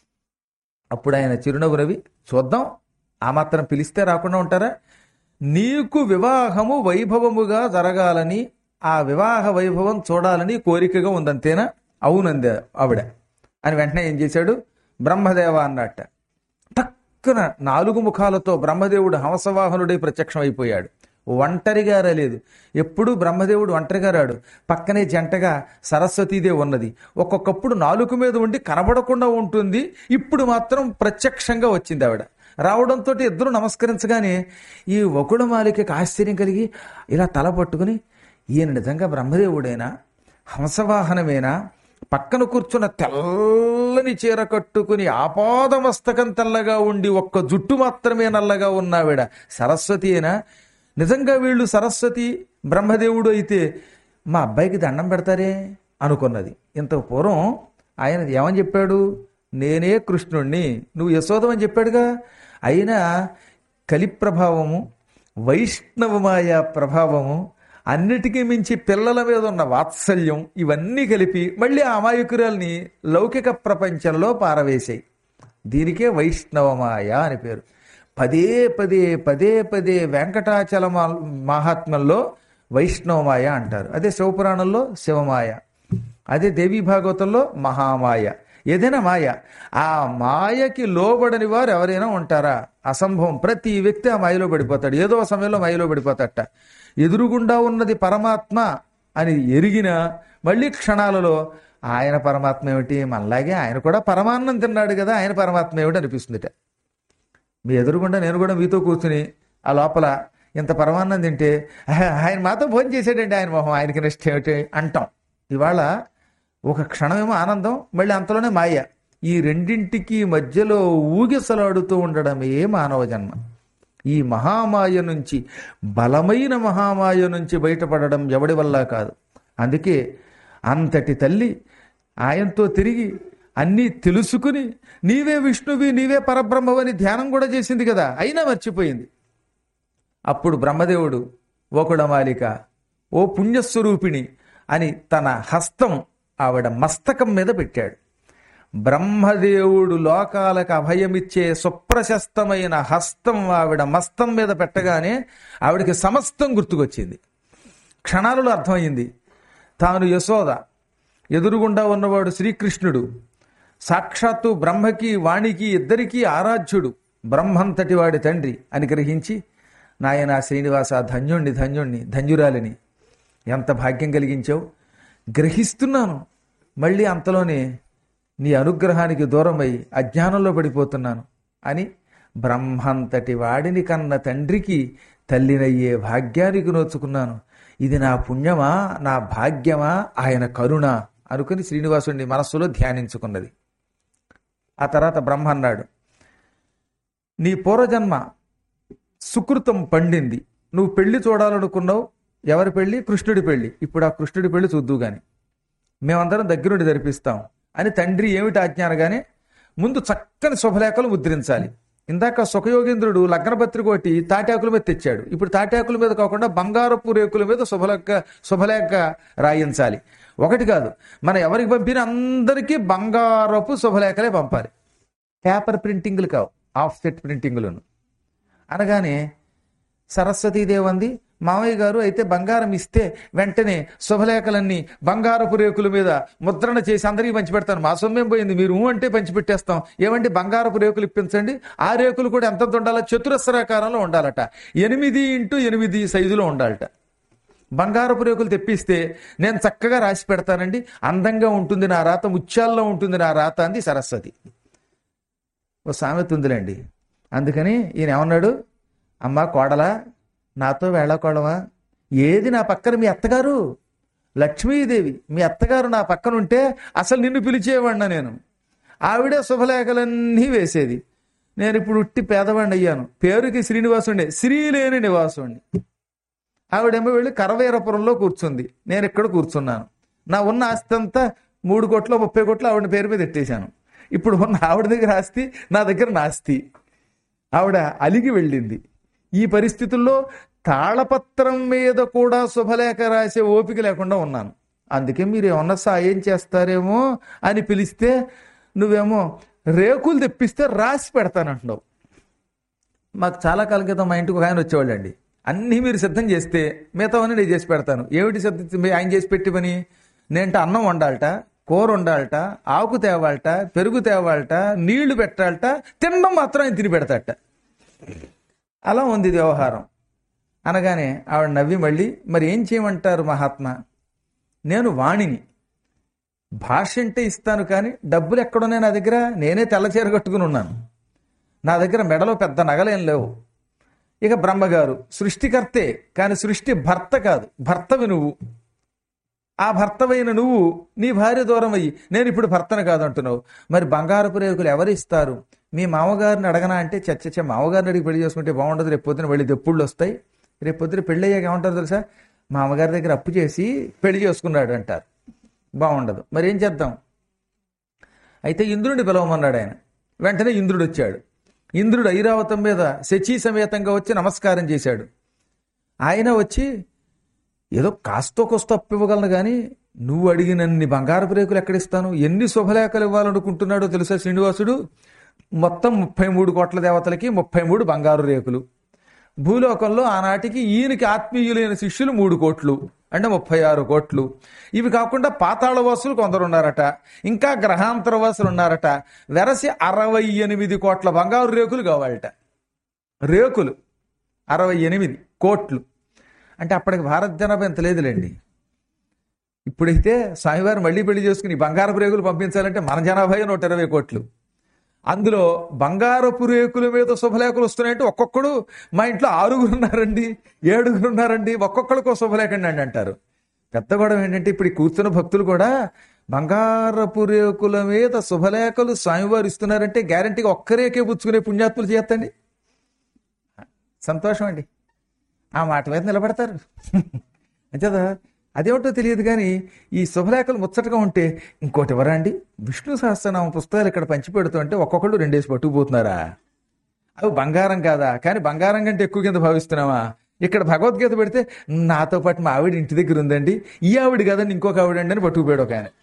అప్పుడు ఆయన చిరునవ్వు రవి చూద్దాం ఆ మాత్రం పిలిస్తే రాకుండా ఉంటారా నీకు వివాహము వైభవముగా జరగాలని ఆ వివాహ వైభవం చూడాలని కోరికగా ఉందంతేనా అవునంది ఆవిడ అని వెంటనే ఏం చేశాడు బ్రహ్మదేవ అన్నట్ట టక్కున నాలుగు ముఖాలతో బ్రహ్మదేవుడు హంసవాహనుడై ప్రత్యక్షం అయిపోయాడు ఒంటరిగా రాలేదు ఎప్పుడు బ్రహ్మదేవుడు ఒంటరిగా రాడు పక్కనే జంటగా సరస్వతీదేవి ఉన్నది ఒక్కొక్కప్పుడు నాలుగు మీద ఉండి కనబడకుండా ఉంటుంది ఇప్పుడు మాత్రం ప్రత్యక్షంగా వచ్చింది ఆవిడ రావడంతో ఇద్దరు నమస్కరించగానే ఈ వకుళమాలికకి ఆశ్చర్యం కలిగి ఇలా తల పట్టుకుని ఈయన నిజంగా బ్రహ్మదేవుడేనా హంసవాహనమేనా పక్కన కూర్చున్న తెల్లని చీర కట్టుకుని ఆపాదమస్తకం తెల్లగా ఉండి ఒక్క జుట్టు మాత్రమే నల్లగా ఉన్నావిడ సరస్వతి అయినా నిజంగా వీళ్ళు సరస్వతి బ్రహ్మదేవుడు అయితే మా అబ్బాయికి దండం పెడతారే అనుకున్నది ఇంత పూర్వం ఆయన ఏమని చెప్పాడు నేనే కృష్ణుణ్ణి నువ్వు యశోదమని చెప్పాడుగా అయినా కలి ప్రభావము వైష్ణవమాయ ప్రభావము అన్నిటికీ మించి పిల్లల మీద ఉన్న వాత్సల్యం ఇవన్నీ కలిపి మళ్ళీ ఆ అమాయకురాల్ని లౌకిక ప్రపంచంలో పారవేశాయి దీనికే వైష్ణవమాయ అని పేరు పదే పదే పదే పదే వెంకటాచల మా- మహాత్మ్యంలో వైష్ణవమాయ అంటారు అదే శివపురాణంలో శివమాయ అదే దేవీ భాగవతంలో మహామాయ ఏదైనా మాయ ఆ మాయకి లోబడని వారు ఎవరైనా ఉంటారా అసంభవం ప్రతి వ్యక్తి ఆ మాయలో పడిపోతాడు ఏదో ఒక సమయంలో మాయలో పడిపోతాడట ఎదురుగుండా ఉన్నది పరమాత్మ అని ఎరిగిన మళ్ళీ క్షణాలలో ఆయన పరమాత్మ ఏమిటి మనలాగే ఆయన కూడా పరమాన్నం తిన్నాడు కదా ఆయన పరమాత్మ ఏమిటి అనిపిస్తుందిట మీ ఎదురుగుండా నేను కూడా మీతో కూర్చుని ఆ లోపల ఇంత పరమాన్నం తింటే "ఆహా, ఆయన మాతో భోజనం చేసాడండి ఆయన మొహం ఆయనకి నెక్స్ట్ ఏమిటి అంటాం ఇవాళ ఒక క్షణమేమో ఆనందం మళ్ళీ అంతలోనే మాయ ఈ రెండింటికి మధ్యలో ఊగిసలాడుతూ ఉండడమే మానవ జన్మ ఈ మహామాయ నుంచి బలమైన మహామాయ నుంచి బయటపడడం ఎవడి వల్ల కాదు అందుకే అంతటి తల్లి ఆయనతో తిరిగి అన్నీ తెలుసుకుని నీవే విష్ణువి నీవే పరబ్రహ్మవని ధ్యానం కూడా చేసింది కదా అయినా మర్చిపోయింది అప్పుడు బ్రహ్మదేవుడు ఓకుడమాలిక ఓ పుణ్యస్వరూపిణి అని తన హస్తం ఆవిడ మస్తకం మీద పెట్టాడు బ్రహ్మదేవుడు లోకాలకు అభయమిచ్చే సుప్రశస్తమైన హస్తం ఆవిడ మస్తం మీద పెట్టగానే ఆవిడకి సమస్తం గుర్తుకొచ్చింది క్షణాలలో అర్థమైంది తాను యశోద ఎదురుగుండా ఉన్నవాడు శ్రీకృష్ణుడు సాక్షాత్తు బ్రహ్మకి వాణికి ఇద్దరికీ ఆరాధ్యుడు బ్రహ్మంతటి వాడి తండ్రి అని గ్రహించి నాయన శ్రీనివాస ధన్యుణ్ణి ధన్యుణ్ణి ధన్యురాలిని ఎంత భాగ్యం కలిగించావు గ్రహిస్తున్నాను మళ్ళీ అంతలోనే నీ అనుగ్రహానికి దూరమై అజ్ఞానంలో పడిపోతున్నాను అని బ్రహ్మంతటి వాడిని కన్న తండ్రికి తల్లినయ్యే భాగ్యానికి నోచుకున్నాను ఇది నా పుణ్యమా నా భాగ్యమా ఆయన కరుణ అనుకుని శ్రీనివాసుడిని మనస్సులో ధ్యానించుకున్నది ఆ తర్వాత బ్రహ్మ అన్నాడు నీ పూర్వజన్మ సుకృతం పండింది నువ్వు పెళ్లి చూడాలనుకున్నావు ఎవరి పెళ్లి కృష్ణుడి పెళ్లి ఇప్పుడు ఆ కృష్ణుడి పెళ్లి చూద్దు గాని మేమందరం దగ్గరుండి జరిపిస్తాం అని తండ్రి ఏమిటి ఆజ్ఞ అనగానే ముందు చక్కని శుభలేఖలు ముద్రించాలి ఇందాక సుఖయోగేంద్రుడు లగ్నపత్రిక ఒకటి తాటాకుల మీద తెచ్చాడు ఇప్పుడు తాటాకుల మీద కాకుండా బంగారపు రేకుల మీద శుభలేఖ శుభలేఖ రాయించాలి ఒకటి కాదు మనం ఎవరికి పంపిన అందరికీ బంగారపు శుభలేఖలే పంపాలి పేపర్ ప్రింటింగ్లు కావు ఆఫ్ సెట్ ప్రింటింగ్లను అనగానే సరస్వతీదేవి అంది మామయ్య గారు అయితే బంగారం ఇస్తే వెంటనే శుభలేఖలన్నీ బంగారపు రేకుల మీద ముద్రణ చేసి అందరికీ పంచిపెడతాను మా సొమ్మేం పోయింది మీరు ఊ అంటే పంచిపెట్టేస్తాం ఏమంటే బంగారపు రేకులు ఇప్పించండి ఆ రేకులు కూడా ఎంత ఉండాలో చతురస్రాకారంలో ఉండాలట ఎనిమిది ఇంటూ ఎనిమిది సైజులో ఉండాలట బంగారపు రేకులు తెప్పిస్తే నేను చక్కగా రాసి పెడతానండి అందంగా ఉంటుంది నా రాత ముత్యాల్లో ఉంటుంది నా రాత అంది సరస్వతి ఓ సామెత ఉందిలేండి అందుకని ఈయన ఏమన్నాడు అమ్మా కోడలా నాతో వేళాకోళమా ఏది నా పక్కన మీ అత్తగారు లక్ష్మీదేవి మీ అత్తగారు నా పక్కన ఉంటే అసలు నిన్ను పిలిచేవాడిన నేను ఆవిడే శుభలేఖలన్నీ వేసేది నేను ఇప్పుడు ఉట్టి పేదవాడిని అయ్యాను పేరుకి శ్రీనివాసుండే శ్రీ లేని నివాసుండి ఆవిడేమో వెళ్ళి కరవీరపురంలో కూర్చుంది నేను ఇక్కడ కూర్చున్నాను నా ఉన్న ఆస్తి అంతా మూడు కోట్ల ముప్పై కోట్ల ఆవిడ పేరు మీద ఎట్టేశాను ఇప్పుడు ఉన్న ఆవిడ దగ్గర ఆస్తి నా దగ్గర నాస్తి ఆవిడ అలిగి వెళ్ళింది ఈ పరిస్థితుల్లో తాళపత్రం మీద కూడా శుభలేఖ రాసే ఓపిక లేకుండా ఉన్నాను అందుకే మీరు ఏమన్నా సాయం చేస్తారేమో అని పిలిస్తే నువ్వేమో రేకులు తెప్పిస్తే రాసి పెడతానంటున్నావు మాకు చాలా కాలం క్రితం మా ఇంటికి ఒక ఆయన వచ్చేవాళ్ళండి అన్నీ మీరు సిద్ధం చేస్తే మిగతావన్నీ నేను చేసి పెడతాను ఏమిటి సిద్ధం మీ ఆయన చేసి పెట్టి పని నేంటే అన్నం వండాలట కూర వండాలట ఆకు తేవాలట పెరుగు తేవాలట నీళ్లు పెట్టాలట తినడం మాత్రం ఆయన తిని పెడతాట అలా ఉంది ఇది వ్యవహారం అనగానే ఆవిడ నవ్వి మళ్ళీ మరి ఏం చేయమంటారు మహాత్మా నేను వాణిని భాష అంటే ఇస్తాను కానీ డబ్బులు ఎక్కడున్నాయి నా దగ్గర నేనే తెల్లచీర కట్టుకుని ఉన్నాను నా దగ్గర మెడలో పెద్ద నగలేం లేవు ఇక బ్రహ్మగారు సృష్టికర్తే కానీ సృష్టి భర్త కాదు భర్తవి నువ్వు ఆ భర్తవైన నువ్వు నీ భార్య దూరం అయ్యి నేను ఇప్పుడు భర్తను కాదంటున్నావు మరి బంగారపు రేకులు ఎవరు ఇస్తారు మీ మామగారిని అడగనా అంటే చచ్చ మామగారిని అడిగి పెళ్లి చేసుకుంటే బాగుండదు రేపు పొద్దున వెళ్ళి దెప్పుళ్ళు వస్తాయి రేపు పొద్దున పెళ్ళి అయ్యాక ఏమంటారు తెలుసా మామగారి దగ్గర అప్పు చేసి పెళ్లి చేసుకున్నాడు అంటారు బాగుండదు మరి ఏం చేద్దాం అయితే ఇంద్రుడిని పిలవమన్నాడు ఆయన వెంటనే ఇంద్రుడు వచ్చాడు ఇంద్రుడు ఐరావతం మీద శచీ సమేతంగా వచ్చి నమస్కారం చేశాడు ఆయన వచ్చి ఏదో కాస్తో కొస్తో అప్పు ఇవ్వగలను కానీ నువ్వు అడిగినన్ని బంగారపు రేకులు ఎక్కడిస్తాను ఎన్ని శుభలేఖలు ఇవ్వాలనుకుంటున్నాడో తెలుసా శ్రీనివాసుడు మొత్తం ముప్పై మూడు కోట్ల దేవతలకి ముప్పై మూడు బంగారు రేకులు భూలోకంలో ఆనాటికి ఈయనకి ఆత్మీయులైన శిష్యులు మూడు కోట్లు అంటే ముప్పై ఆరు కోట్లు ఇవి కాకుండా పాతాళ వాసులు కొందరు ఉన్నారట ఇంకా గ్రహాంతర వాసులు ఉన్నారట వెరసి అరవై ఎనిమిది కోట్ల బంగారు రేకులు కావాలట రేకులు అరవై ఎనిమిది కోట్లు అంటే అప్పటికి భారత జనాభా ఎంత లేదులేండి ఇప్పుడైతే స్వామివారు మళ్ళీ పెళ్లి చేసుకుని బంగారపు రేకులు పంపించాలంటే మన జనాభా నూట ఇరవై కోట్లు అందులో బంగారపు రేకుల మీద శుభలేఖలు వస్తున్నాయంటే ఒక్కొక్కడు మా ఇంట్లో ఆరుగురు ఉన్నారండి ఏడుగురు ఉన్నారండి ఒక్కొక్కడికో శుభలేఖ అండి అంటారు పెద్ద గొడవ ఏంటంటే ఇప్పుడు ఈ కూర్చున్న భక్తులు కూడా బంగారపు రేకుల మీద శుభలేఖలు స్వామివారు ఇస్తున్నారంటే గ్యారంటీగా ఒక్కరేకే పుచ్చుకునే పుణ్యాత్ములు చేస్తండి సంతోషం అండి ఆ మాట మీద నిలబడతారు అంచేదా అదేమిటో తెలియదు కానీ ఈ శుభలేఖలు ముచ్చటగా ఉంటే ఇంకోటి ఎవరా అండి విష్ణు సహస్రనామ పుస్తకాలు ఇక్కడ పంచిపెడుతుంటే ఒక్కొక్కళ్ళు రెండేసి పట్టుకుపోతున్నారా అవి బంగారం కాదా కానీ బంగారం కంటే ఎక్కువ కింద భావిస్తున్నావా ఇక్కడ భగవద్గీత పెడితే నాతో పాటు మా ఆవిడ ఇంటి దగ్గర ఉందండి ఈ ఆవిడ కదండి ఇంకొక ఆవిడ అండి అని పట్టుకుపోయాడు ఒక ఆయన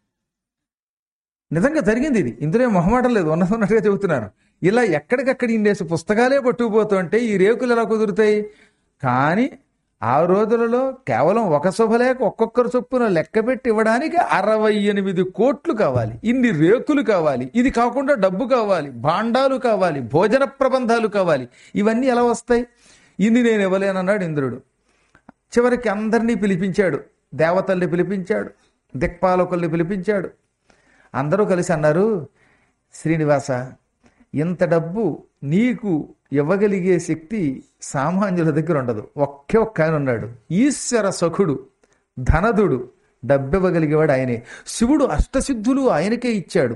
నిజంగా జరిగింది ఇది ఇందులో ఏం మొహమాటం లేదు ఉన్నది ఉన్నట్టుగా చెబుతున్నాను ఇలా ఎక్కడికక్కడ ఇండేసి పుస్తకాలే పట్టుకుపోతుంటే ఈ రేకులు ఎలా కుదురుతాయి కానీ ఆ రోజులలో కేవలం ఒక శుభలేఖ ఒక్కొక్కరు చొప్పున లెక్క పెట్టి ఇవ్వడానికి అరవై ఎనిమిది కోట్లు కావాలి ఇన్ని రేకులు కావాలి ఇది కాకుండా డబ్బు కావాలి భాండాలు కావాలి భోజన ప్రబంధాలు కావాలి ఇవన్నీ ఎలా వస్తాయి ఇన్ని నేను ఇవ్వలేనన్నాడు ఇంద్రుడు చివరికి అందరినీ పిలిపించాడు దేవతల్ని పిలిపించాడు దిక్పాలకుల్ని పిలిపించాడు అందరూ కలిసి అన్నారు శ్రీనివాస ఇంత డబ్బు నీకు ఇవ్వగలిగే శక్తి సామాన్యుల దగ్గర ఉండదు ఒకే ఒక్క ఆయన ఉన్నాడు ఈశ్వర సఖుడు ధనదుడు డబ్బివ్వగలిగేవాడు ఆయనే శివుడు అష్టసిద్ధులు ఆయనకే ఇచ్చాడు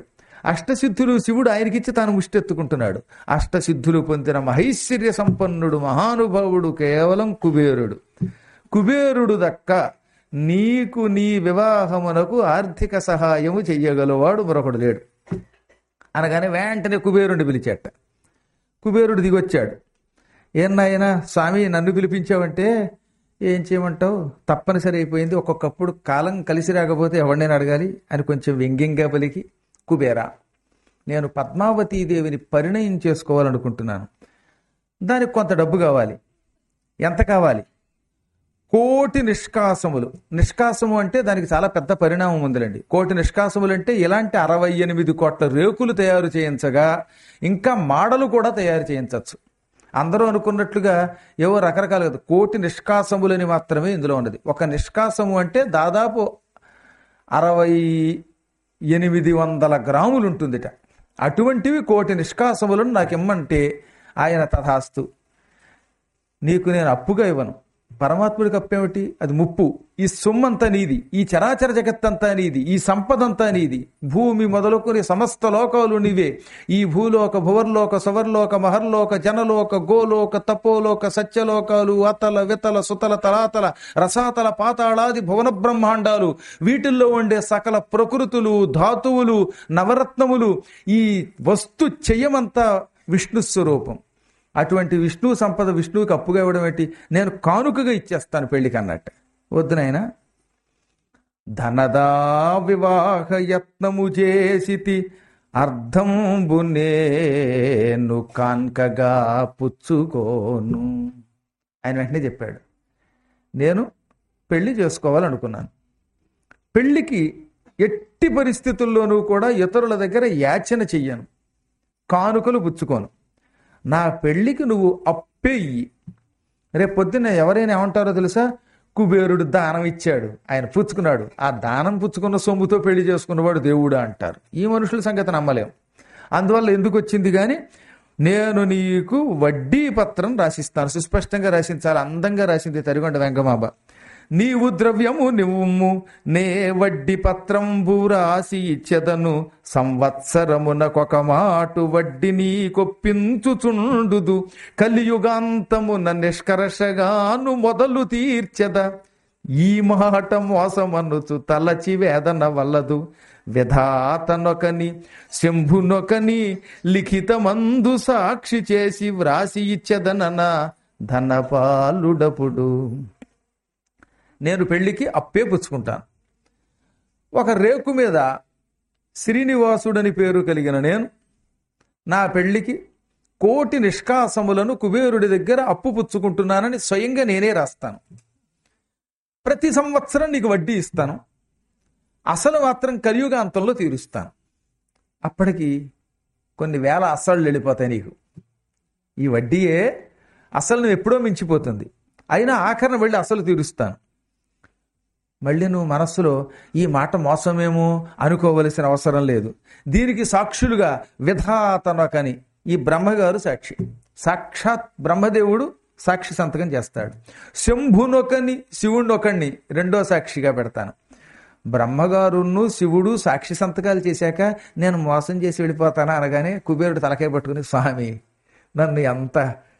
అష్టసిద్ధులు శివుడు ఆయనకిచ్చి తాను ముష్టెత్తుకుంటున్నాడు అష్టసిద్ధులు పొందిన మహైశ్వర్య సంపన్నుడు మహానుభావుడు కేవలం కుబేరుడు కుబేరుడు దక్క నీకు నీ వివాహమునకు ఆర్థిక సహాయము చెయ్యగలవాడు మరొకడు లేడు అనగానే వెంటనే కుబేరుడిని పిలిచాట కుబేరుడు దిగొచ్చాడు ఏం నాయనా స్వామి నన్ను పిలిపించావంటే ఏం చేయమంటావు తప్పనిసరి అయిపోయింది ఒక్కొక్కప్పుడు కాలం కలిసి రాకపోతే ఎవరినైనా అడగాలి అని కొంచెం వ్యంగ్యంగా పలికి కుబేరా నేను పద్మావతీదేవిని పరిణయం చేసుకోవాలనుకుంటున్నాను దానికి కొంత డబ్బు కావాలి ఎంత కావాలి కోటి నిష్కాసములు నిష్కాసము అంటే దానికి చాలా పెద్ద పరిణామం ఉందిలేండి కోటి నిష్కాసములు అంటే ఇలాంటి అరవై ఎనిమిది కోట్ల రేకులు తయారు చేయించగా ఇంకా మాడలు కూడా తయారు చేయించవచ్చు అందరూ అనుకున్నట్లుగా ఏవో రకరకాల కాదు. కోటి నిష్కాసములని మాత్రమే ఇందులో ఉన్నది ఒక నిష్కాసము అంటే దాదాపు అరవై ఎనిమిది వందల గ్రాములు ఉంటుందిట అటువంటివి కోటి నిష్కాసములను నాకు ఇమ్మంటే ఆయన తథాస్తు నీకు నేను అప్పుగా ఇవ్వను పరమాత్ముడికి అప్పేమిటి అది ముప్పు ఈ సొమ్మంతా నీది ఈ చరాచర జగత్తంతా నీది ఈ సంపదంతా నీది భూమి మొదలుకొని సమస్త లోకాలు నీవే ఈ భూలోక భువర్లోక సువర్లోక మహర్లోక జనలోక గోలోక తపోలోక సత్యలోకాలు అతల వితల సుతల తలాతల రసాతల పాతాళాది భువన బ్రహ్మాండాలు వీటిల్లో ఉండే సకల ప్రకృతులు ధాతువులు నవరత్నములు ఈ వస్తు చెయ్యమంతా విష్ణు స్వరూపం అటువంటి విష్ణు సంపద విష్ణువుకి అప్పుగా ఇవ్వడం ఏంటి నేను కానుకగా ఇచ్చేస్తాను పెళ్లికి అన్నట్టు వద్దు నాయనా ధనదా వివాహ యత్నము చేసితి అర్ధంబు నేను కాన్కగా పుచ్చుకోను ఆయన వెంటనే చెప్పాడు నేను పెళ్లి చేసుకోవాలనుకున్నాను పెళ్లికి ఎట్టి పరిస్థితుల్లోనూ కూడా ఇతరుల దగ్గర యాచన చెయ్యను కానుకలు పుచ్చుకోను నా పెళ్లికి నువ్వు అప్పేయి రేపు పొద్దున్న ఎవరైనా ఏమంటారో తెలుసా కుబేరుడు దానం ఇచ్చాడు ఆయన పుచ్చుకున్నాడు ఆ దానం పుచ్చుకున్న సొమ్ముతో పెళ్లి చేసుకున్నవాడు దేవుడా అంటారు ఈ మనుషుల సంగతి నమ్మలేం అందువల్ల ఎందుకు వచ్చింది కానీ నేను నీకు వడ్డీ పత్రం రాసిస్తాను సుస్పష్టంగా రాసించాలి అందంగా రాసింది తరిగొండ వెంకమాబ నీవు ద్రవ్యము నివ్వుము నే వడ్డీ పత్రంబు రాసి ఇచ్చెదను సంవత్సరమునకొక మాటు వడ్డీ నీ కొప్పించుచుండుదు కలియుగాంతమున నిష్కర్షగాను మొదలు తీర్చెద ఈ మాట మోసమనుచు తలచి వేదన వల్లదు విధాతనొకని శంభునొకని లిఖితమందు సాక్షి చేసి వ్రాసి ఇచ్చెదనన ధనపాలుడపుడు నేను పెళ్లికి అప్పే పుచ్చుకుంటాను ఒక రేకు మీద శ్రీనివాసుడని పేరు కలిగిన నేను నా పెళ్లికి కోటి నిష్కాసములను కుబేరుడి దగ్గర అప్పు పుచ్చుకుంటున్నానని స్వయంగా నేనే రాస్తాను ప్రతి సంవత్సరం నీకు వడ్డీ ఇస్తాను అసలు మాత్రం కలియుగాంతంలో తీరుస్తాను అప్పటికి కొన్ని వేల అసలు వెళ్ళిపోతాయి నీకు ఈ వడ్డీయే అసలు నువ్వు ఎప్పుడో మించిపోతుంది అయినా ఆఖరణ వెళ్ళి అసలు తీరుస్తాను మళ్ళీ నువ్వు మనస్సులో ఈ మాట మోసమేమో అనుకోవలసిన అవసరం లేదు దీనికి సాక్షులుగా విధాతనకని ఈ బ్రహ్మగారు సాక్షి సాక్షాత్ బ్రహ్మదేవుడు సాక్షి సంతకం చేస్తాడు శంభునొకని శివుణ్ణొకణ్ణి రెండో సాక్షిగా పెడతాను బ్రహ్మగారును శివుడు సాక్షి సంతకాలు చేశాక నేను మోసం చేసి వెళ్ళిపోతానా అనగానే కుబేరుడు తలకాయ పట్టుకుని స్వామి నన్ను ఎంత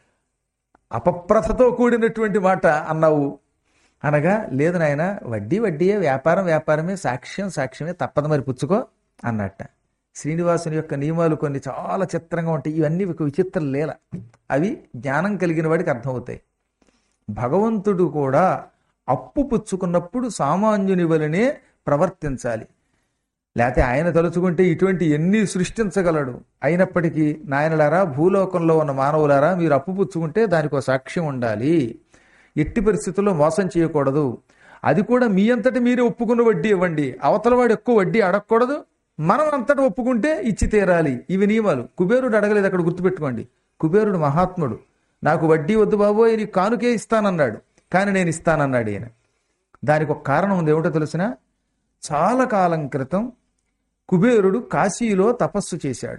అపప్రథతో కూడినటువంటి మాట అన్నావు అనగా లేదు నాయన వడ్డీ వడ్డీయే వ్యాపారం వ్యాపారమే సాక్ష్యం సాక్ష్యమే తప్పదు మరి పుచ్చుకో అన్నట్ట శ్రీనివాసుని యొక్క నియమాలు కొన్ని చాలా చిత్రంగా ఉంటాయి ఇవన్నీ ఒక విచిత్ర లీల అవి జ్ఞానం కలిగిన వాడికి అర్థమవుతాయి భగవంతుడు కూడా అప్పు పుచ్చుకున్నప్పుడు సామాన్యుని వలనే ప్రవర్తించాలి లేకపోతే ఆయన తలుచుకుంటే ఇటువంటి ఎన్ని సృష్టించగలడు అయినప్పటికీ నాయనలారా భూలోకంలో ఉన్న మానవులారా మీరు అప్పు పుచ్చుకుంటే దానికి ఒక సాక్ష్యం ఉండాలి ఎట్టి పరిస్థితుల్లో మోసం చేయకూడదు అది కూడా మీ అంతటి మీరే ఒప్పుకున్న వడ్డీ ఇవ్వండి అవతల వాడు ఎక్కువ వడ్డీ అడగకూడదు మనం అంతటా ఒప్పుకుంటే ఇచ్చి తీరాలి ఇవి నియమాలు కుబేరుడు అడగలేదు అక్కడ గుర్తుపెట్టుకోండి కుబేరుడు మహాత్ముడు నాకు వడ్డీ వద్దు బాబోయ్ నీకు కానుకే ఇస్తానన్నాడు కానీ నేను ఇస్తానన్నాడు ఈయన దానికి ఒక కారణం ఉంది ఏమిటో తెలిసిన చాలా కాలం క్రితం కుబేరుడు కాశీలో తపస్సు చేశాడు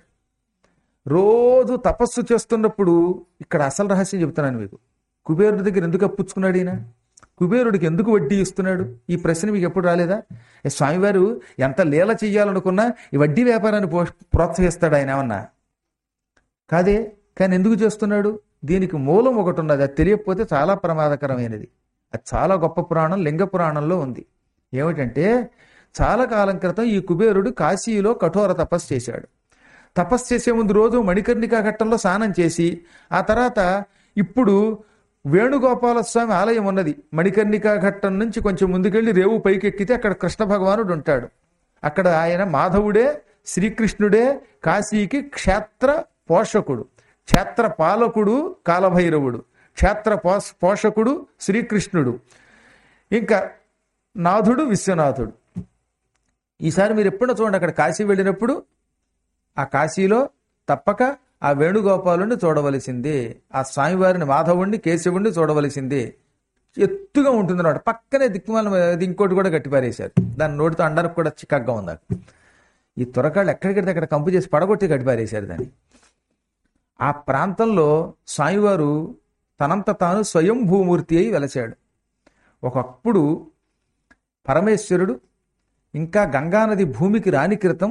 రోజు తపస్సు చేస్తున్నప్పుడు ఇక్కడ అసలు రహస్యం చెప్తున్నాను మీకు కుబేరుడి దగ్గర ఎందుకు అప్పుచ్చుకున్నాడు ఈయన కుబేరుడికి ఎందుకు వడ్డీ ఇస్తున్నాడు ఈ ప్రశ్న మీకు ఎప్పుడు రాలేదా ఏ స్వామివారు ఎంత లీల చెయ్యాలనుకున్నా ఈ వడ్డీ వ్యాపారాన్ని పో ప్రోత్సహిస్తాడు ఆయన ఏమన్నా కాదే కానీ ఎందుకు చేస్తున్నాడు దీనికి మూలం ఒకటి ఉన్నది అది తెలియకపోతే చాలా ప్రమాదకరమైనది అది చాలా గొప్ప పురాణం లింగ పురాణంలో ఉంది ఏమిటంటే చాలా కాలం క్రితం ఈ కుబేరుడు కాశీలో కఠోర తపస్సు చేశాడు తపస్సు చేసే ముందు రోజు మణికర్ణికా ఘట్టంలో స్నానం చేసి ఆ తర్వాత ఇప్పుడు వేణుగోపాల స్వామి ఆలయం ఉన్నది మణికర్ణికా ఘట్టం నుంచి కొంచెం ముందుకెళ్ళి రేవు పైకి ఎక్కితే అక్కడ కృష్ణ భగవానుడు ఉంటాడు అక్కడ ఆయన మాధవుడే శ్రీకృష్ణుడే కాశీకి క్షేత్ర పోషకుడు క్షేత్ర పాలకుడు కాలభైరవుడు క్షేత్ర పోష పోషకుడు శ్రీకృష్ణుడు ఇంకా నాథుడు విశ్వనాథుడు ఈసారి మీరు ఎప్పుడో చూడండి అక్కడ కాశీ వెళ్ళినప్పుడు ఆ కాశీలో తప్పక ఆ వేణుగోపాలుని చూడవలసిందే ఆ స్వామివారిని మాధవుణ్ణి కేశవుణ్ణి చూడవలసిందే ఎత్తుగా ఉంటుంది అనమాట పక్కనే దిక్కుమాల అది ఇంకోటి కూడా గట్టిపారేశారు దాని నోటితో అండానికి కూడా చిక్కగా ఉంది నాకు. ఈ తురకాళ్ళు ఎక్కడికడితే అక్కడ కంపు చేసి పడగొట్టి గట్టిపారేశారు దాన్ని ఆ ప్రాంతంలో స్వామివారు తనంత తాను స్వయంభూమూర్తి అయి వెలసాడు ఒకప్పుడు పరమేశ్వరుడు ఇంకా గంగానది భూమికి రాని క్రితం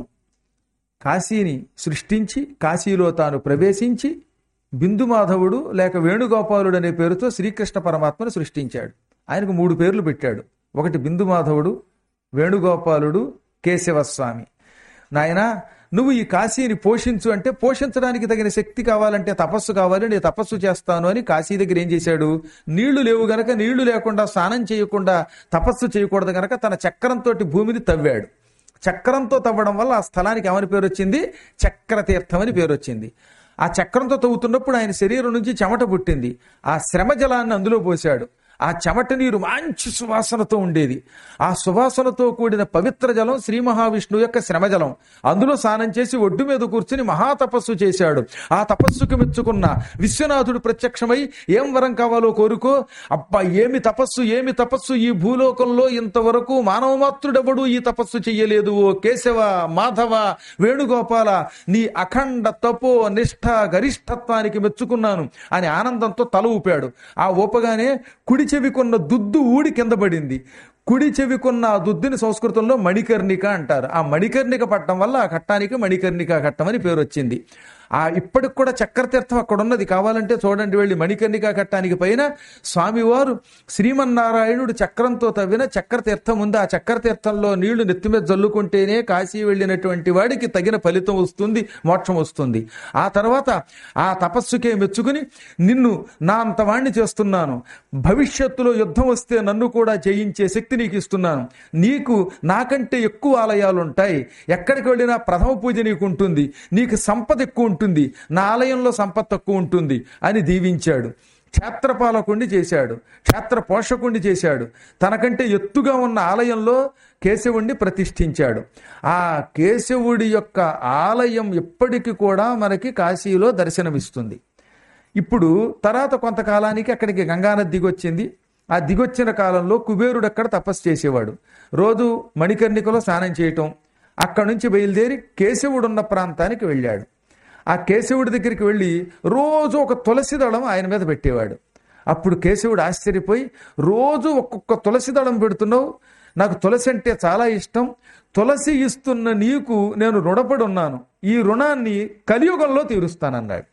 కాశీని సృష్టించి కాశీలో తాను ప్రవేశించి బిందుమాధవుడు లేక వేణుగోపాలుడు అనే పేరుతో శ్రీకృష్ణ పరమాత్మను సృష్టించాడు ఆయనకు మూడు పేర్లు పెట్టాడు ఒకటి బిందుమాధవుడు వేణుగోపాలుడు కేశవస్వామి నాయన నువ్వు ఈ కాశీని పోషించు అంటే పోషించడానికి తగిన శక్తి కావాలంటే తపస్సు కావాలి నేను తపస్సు చేస్తాను అని కాశీ దగ్గర ఏం చేశాడు నీళ్లు లేవు గనక నీళ్లు లేకుండా స్నానం చేయకుండా తపస్సు చేయకూడదు గనక తన చక్రంతో భూమిని తవ్వాడు చక్రంతో తవ్వడం వల్ల ఆ స్థలానికి ఏమని పేరు వచ్చింది చక్రతీర్థం అని పేరు వచ్చింది ఆ చక్రంతో తవ్వుతున్నప్పుడు ఆయన శరీరం నుంచి చెమట పుట్టింది ఆ శ్రమ జలాన్ని అందులో పోశాడు ఆ చెమట నీరు మంచి సువాసనతో ఉండేది ఆ సువాసనతో కూడిన పవిత్ర జలం శ్రీ మహావిష్ణువు యొక్క శ్రమ జలం అందులో స్నానం చేసి ఒడ్డు మీద కూర్చుని మహాతపస్సు చేశాడు ఆ తపస్సుకు మెచ్చుకున్న విశ్వనాథుడు ప్రత్యక్షమై ఏం వరం కావాలో కోరుకో అబ్బా ఏమి తపస్సు ఏమి తపస్సు ఈ భూలోకంలో ఇంతవరకు మానవమాత్రుడెవడు ఈ తపస్సు చెయ్యలేదు ఓ కేశవ మాధవ వేణుగోపాల నీ అఖండ తపో నిష్ఠ గరిష్ఠత్వానికి మెచ్చుకున్నాను అని ఆనందంతో తల ఊపాడు ఆ ఊపగానే కుడి చెవికున్న దుద్దు ఊడి కింద పడింది కుడి చెవికున్న ఆ దుద్దుని సంస్కృతంలో మణికర్ణిక అంటారు ఆ మణికర్ణిక పట్టడం వల్ల ఆ ఘట్టానికి మణికర్ణిక ఘట్టం అని పేరు వచ్చింది ఆ ఇప్పటికి కూడా చక్రతీర్థం అక్కడ ఉన్నది కావాలంటే చూడండి వెళ్ళి మణికర్ణిక ఘట్టానికి పైన స్వామివారు శ్రీమన్నారాయణుడు చక్రంతో తవ్విన చక్రతీర్థం ఉంది ఆ చక్రతీర్థంలో నీళ్లు నెత్తి మీద జల్లుకుంటేనే కాశీ వెళ్ళినటువంటి వాడికి తగిన ఫలితం వస్తుంది మోక్షం వస్తుంది ఆ తర్వాత ఆ తపస్సుకే మెచ్చుకుని నిన్ను నా అంత వాణ్ణి చేస్తున్నాను భవిష్యత్తులో యుద్ధం వస్తే నన్ను కూడా జయించే శక్తి నీకు ఇస్తున్నాను నీకు నాకంటే ఎక్కువ ఆలయాలు ఉంటాయి ఎక్కడికి వెళ్ళినా ప్రథమ పూజ నీకు ఉంటుంది నీకు సంపద ఎక్కువ ఉంటుంది నా ఆలయంలో సంపద తక్కువ ఉంటుంది అని దీవించాడు క్షేత్రపాలకుణ్ణి చేశాడు క్షేత్ర పోషకుణ్ణి చేశాడు తనకంటే ఎత్తుగా ఉన్న ఆలయంలో కేశవుణ్ణి ప్రతిష్ఠించాడు ఆ కేశవుడి యొక్క ఆలయం ఎప్పటికీ కూడా మనకి కాశీలో దర్శనమిస్తుంది ఇప్పుడు తర్వాత కొంతకాలానికి అక్కడికి గంగానది దిగొచ్చింది ఆ దిగొచ్చిన కాలంలో కుబేరుడు అక్కడ తపస్సు చేసేవాడు రోజు మణికర్ణికలో స్నానం చేయటం అక్కడి నుంచి బయలుదేరి కేశవుడు ఉన్న ప్రాంతానికి వెళ్ళాడు ఆ కేశవుడి దగ్గరికి వెళ్ళి రోజు ఒక తులసి దళం ఆయన మీద పెట్టేవాడు అప్పుడు కేశవుడు ఆశ్చర్యపోయి రోజు ఒక్కొక్క తులసి దళం పెడుతున్నావు నాకు తులసి అంటే చాలా ఇష్టం తులసి ఇస్తున్న నీకు నేను రుణపడి ఉన్నాను ఈ రుణాన్ని కలియుగంలో తీరుస్తానన్నాడు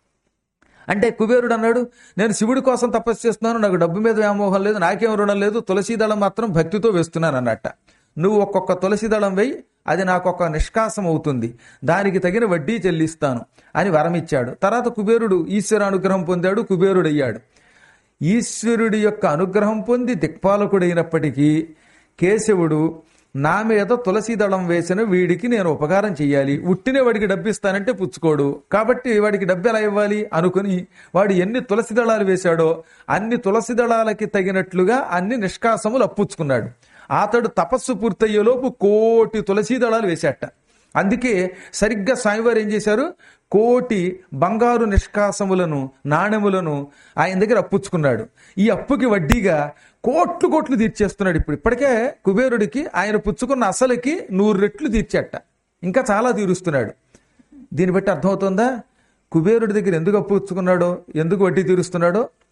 అంటే కుబేరుడు అన్నాడు నేను శివుడి కోసం తపస్సు చేస్తున్నాను నాకు డబ్బు మీద వ్యామోహం లేదు నాకేం రుణం లేదు తులసి దళం మాత్రం భక్తితో వేస్తున్నాను అన్నట్ట నువ్వు ఒక్కొక్క తులసి దళం వెయ్యి అది నాకు ఒక నిష్కాసం అవుతుంది దానికి తగిన వడ్డీ చెల్లిస్తాను అని వరమిచ్చాడు తర్వాత కుబేరుడు ఈశ్వర అనుగ్రహం పొందాడు కుబేరుడు అయ్యాడు ఈశ్వరుడి యొక్క అనుగ్రహం పొంది దిక్పాలకుడైనప్పటికీ కేశవుడు నా మీద తులసి దళం వేసిన వీడికి నేను ఉపకారం చెయ్యాలి ఉట్టినే వాడికి డబ్బు ఇస్తానంటే పుచ్చుకోడు కాబట్టి వాడికి డబ్బు ఎలా ఇవ్వాలి అనుకుని వాడు ఎన్ని తులసి దళాలు వేశాడో అన్ని తులసి దళాలకి తగినట్లుగా అన్ని నిష్కాసములు అప్పుచ్చుకున్నాడు అతడు తపస్సు పూర్తయ్యేలోపు కోటి తులసి దళాలు వేశాట అందుకే సరిగ్గా స్వామివారు ఏం చేశారు కోటి బంగారు నిష్కాసములను నాణెములను ఆయన దగ్గర అప్పుచ్చుకున్నాడు ఈ అప్పుకి వడ్డీగా కోట్లు కోట్లు తీర్చేస్తున్నాడు ఇప్పుడు ఇప్పటికే కుబేరుడికి ఆయన పుచ్చుకున్న అసలుకి నూరు రెట్లు తీర్చేట ఇంకా చాలా తీరుస్తున్నాడు దీన్ని బట్టి అర్థమవుతుందా కుబేరుడి దగ్గర ఎందుకు అప్పు పుచ్చుకున్నాడో ఎందుకు వడ్డీ తీరుస్తున్నాడో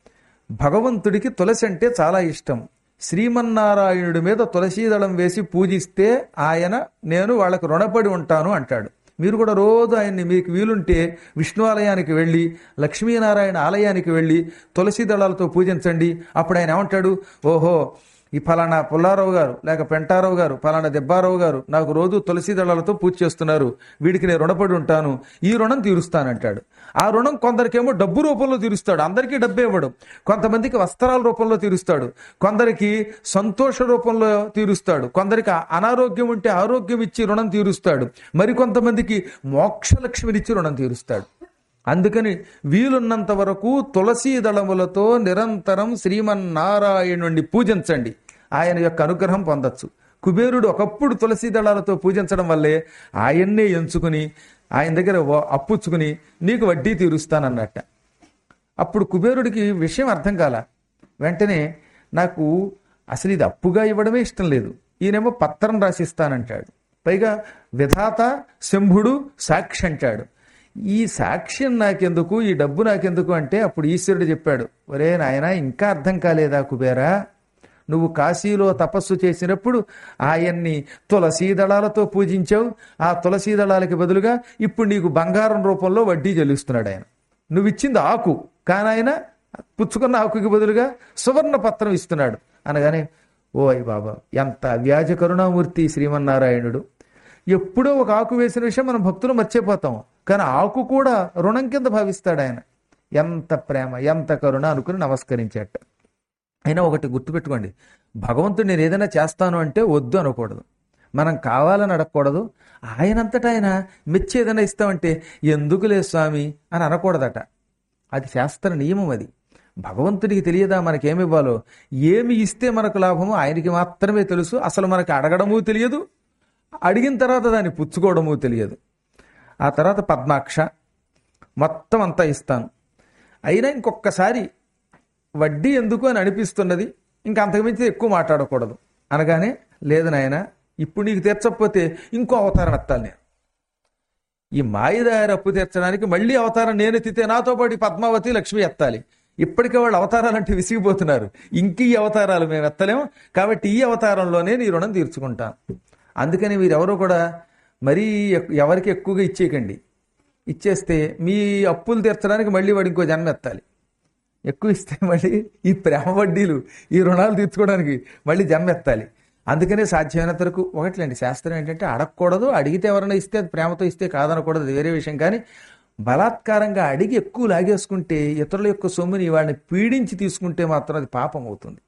భగవంతుడికి తులసి అంటే చాలా ఇష్టం శ్రీమన్నారాయణుడి మీద తులసీ దళం వేసి పూజిస్తే ఆయన నేను వాళ్ళకు రుణపడి ఉంటాను అంటాడు మీరు కూడా రోజు ఆయన్ని మీకు వీలుంటే విష్ణు ఆలయానికి వెళ్ళి లక్ష్మీనారాయణ ఆలయానికి వెళ్ళి తులసి దళాలతో పూజించండి అప్పుడు ఆయన ఏమంటాడు ఓహో ఈ ఫలానా పుల్లారావు గారు లేక పెంటారావు గారు ఫలానా దెబ్బారావు గారు నాకు రోజు తులసి దళాలతో పూజ చేస్తున్నారు వీడికి నేను రుణపడి ఉంటాను ఈ రుణం తీరుస్తానంటాడు ఆ రుణం కొందరికేమో డబ్బు రూపంలో తీరుస్తాడు అందరికీ డబ్బే ఇవ్వడం కొంతమందికి వస్త్రాల రూపంలో తీరుస్తాడు కొందరికి సంతోష రూపంలో తీరుస్తాడు కొందరికి అనారోగ్యం ఉంటే ఆరోగ్యం ఇచ్చి రుణం తీరుస్తాడు మరికొంతమందికి మోక్షలక్ష్మినిచ్చి రుణం తీరుస్తాడు అందుకని వీలున్నంత వరకు తులసీ దళములతో నిరంతరం శ్రీమన్నారాయణుణ్ణి పూజించండి ఆయన యొక్క అనుగ్రహం పొందొచ్చు కుబేరుడు ఒకప్పుడు తులసీ దళాలతో పూజించడం వల్లే ఆయన్నే ఎంచుకుని ఆయన దగ్గర ఓ- అప్పుచ్చుకుని నీకు వడ్డీ తీరుస్తానన్నట్ట అప్పుడు కుబేరుడికి విషయం అర్థం కాల వెంటనే నాకు అసలు ఇది అప్పుగా ఇవ్వడమే ఇష్టం లేదు ఈయనేమో పత్రం రాసిస్తానంటాడు పైగా విధాత శంభుడు సాక్షి అంటాడు ఈ సాక్ష్యం నాకెందుకు ఈ డబ్బు నాకెందుకు అంటే అప్పుడు ఈశ్వరుడు చెప్పాడు ఒరే నాయన ఇంకా అర్థం కాలేదా కుబేరా నువ్వు కాశీలో తపస్సు చేసినప్పుడు ఆయన్ని తులసీ దళాలతో పూజించావు ఆ తులసీ దళాలకి బదులుగా ఇప్పుడు నీకు బంగారం రూపంలో వడ్డీ చెల్లిస్తున్నాడు ఆయన నువ్వు ఇచ్చింది ఆకు కానీ ఆయన పుచ్చుకున్న ఆకుకి బదులుగా సువర్ణ పత్రం ఇస్తున్నాడు అనగానే ఓ అయ్య బాబా ఎంత వ్యాజ కరుణామూర్తి శ్రీమన్నారాయణుడు ఎప్పుడో ఒక ఆకు వేసిన విషయం మనం భక్తులు మర్చిపోతాం కానీ ఆకు కూడా రుణం కింద భావిస్తాడు ఆయన ఎంత ప్రేమ ఎంత కరుణ అనుకుని నమస్కరించాట అయినా ఒకటి గుర్తుపెట్టుకోండి భగవంతుడు నేను ఏదైనా చేస్తాను అంటే వద్దు అనకూడదు మనం కావాలని అడగకూడదు ఆయనంతటా ఆయన మెచ్చి ఏదైనా ఇస్తామంటే ఎందుకులే స్వామి అని అనకూడదట అది శాస్త్ర నియమం అది భగవంతుడికి తెలియదా మనకేమి ఇవ్వాలో ఏమి ఇస్తే మనకు లాభమో ఆయనకి మాత్రమే తెలుసు అసలు మనకి అడగడము తెలియదు అడిగిన తర్వాత దాన్ని పుచ్చుకోవడము తెలియదు ఆ తర్వాత పద్మాక్ష మొత్తం అంతా ఇస్తాను అయినా ఇంకొకసారి వడ్డీ ఎందుకు అని అనిపిస్తున్నది ఇంకా అంతకుమించి ఎక్కువ మాట్లాడకూడదు అనగానే లేదు నాయన ఇప్పుడు నీకు తీర్చకపోతే ఇంకో అవతారం ఎత్తాలి నేను ఈ మాయదారి అప్పు తీర్చడానికి మళ్ళీ అవతారం నేను ఎత్తితే నాతో పాటు ఈ పద్మావతి లక్ష్మి ఎత్తాలి ఇప్పటికే వాళ్ళు అవతారాలంటే విసిగిపోతున్నారు ఇంక ఈ అవతారాలు మేము ఎత్తలేము కాబట్టి ఈ అవతారంలోనే నీ రుణం తీర్చుకుంటాను అందుకని మీరెవరూ కూడా మరీ ఎక్- ఎవరికి ఎక్కువగా ఇచ్చేయకండి ఇచ్చేస్తే మీ అప్పులు తీర్చడానికి మళ్ళీ వాడు ఇంకో జన్మ ఎత్తాలి ఎక్కువ ఇస్తే మళ్ళీ ఈ ప్రేమ వడ్డీలు ఈ రుణాలు తీర్చుకోవడానికి మళ్ళీ జన్మ ఎత్తాలి అందుకనే సాధ్యమైనంత వరకు ఒకట్లేండి శాస్త్రం ఏంటంటే అడగకూడదు అడిగితే ఎవరైనా ఇస్తే అది ప్రేమతో ఇస్తే కాదనకూడదు అది వేరే విషయం కానీ బలాత్కారంగా అడిగి ఎక్కువ లాగేసుకుంటే ఇతరుల యొక్క సొమ్ముని వాళ్ళని పీడించి తీసుకుంటే మాత్రం అది పాపం అవుతుంది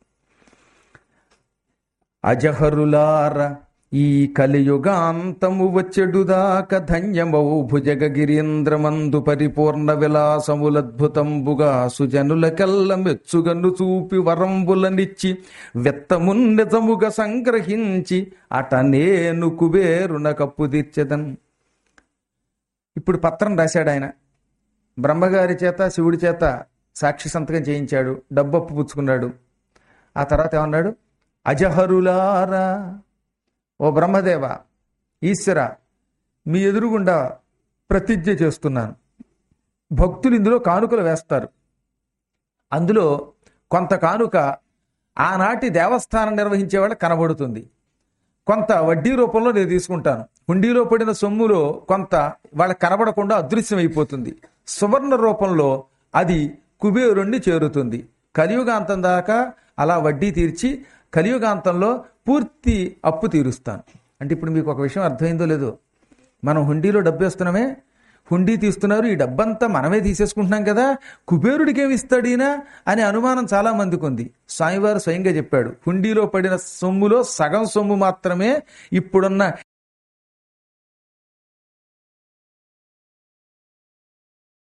అజహరులార ఈ కలియుగాంతము వచ్చెడుదాక ధన్యమౌ భుజగగిరీంద్రమందు పరిపూర్ణ విలాసములద్భుతంబుగా సుజనులకెల్ల మెచ్చుగను చూపి వరంబులనిచ్చి వెత్తమున్నతముగా సంగ్రహించి అట నేను కుబేరున కప్పు తీర్చెదన్ ఇప్పుడు పత్రం రాశాడు ఆయన బ్రహ్మగారి చేత శివుడి చేత సాక్షి సంతకం చేయించాడు డబ్బు అప్పు పుచ్చుకున్నాడు ఆ తర్వాత ఏమన్నాడు అజహరులారా ఓ బ్రహ్మదేవ ఈశ్వర మీ ఎదురుగుండా ప్రతిజ్ఞ చేస్తున్నాను భక్తులు ఇందులో కానుకలు వేస్తారు అందులో కొంత కానుక ఆనాటి దేవస్థానం నిర్వహించే వాళ్ళకి కనబడుతుంది కొంత వడ్డీ రూపంలో నేను తీసుకుంటాను హుండీలో పడిన సొమ్ములో కొంత వాళ్ళకి కనబడకుండా అదృశ్యం అయిపోతుంది సువర్ణ రూపంలో అది కుబేరుణ్ణి చేరుతుంది కలియుగాంతం దాకా అలా వడ్డీ తీర్చి కలియుగాంతంలో పూర్తి అప్పు తీరుస్తాను అంటే ఇప్పుడు మీకు ఒక విషయం అర్థమైందో లేదో మనం హుండీలో డబ్బు వేస్తున్నామే హుండీ తీస్తున్నారు ఈ డబ్బంతా మనమే తీసేసుకుంటున్నాం కదా కుబేరుడికి ఏమి ఇస్తాడు ఈయన అనే అనుమానం చాలా మందికి ఉంది స్వామివారు స్వయంగా చెప్పాడు హుండీలో పడిన సొమ్ములో సగం సొమ్ము మాత్రమే ఇప్పుడున్న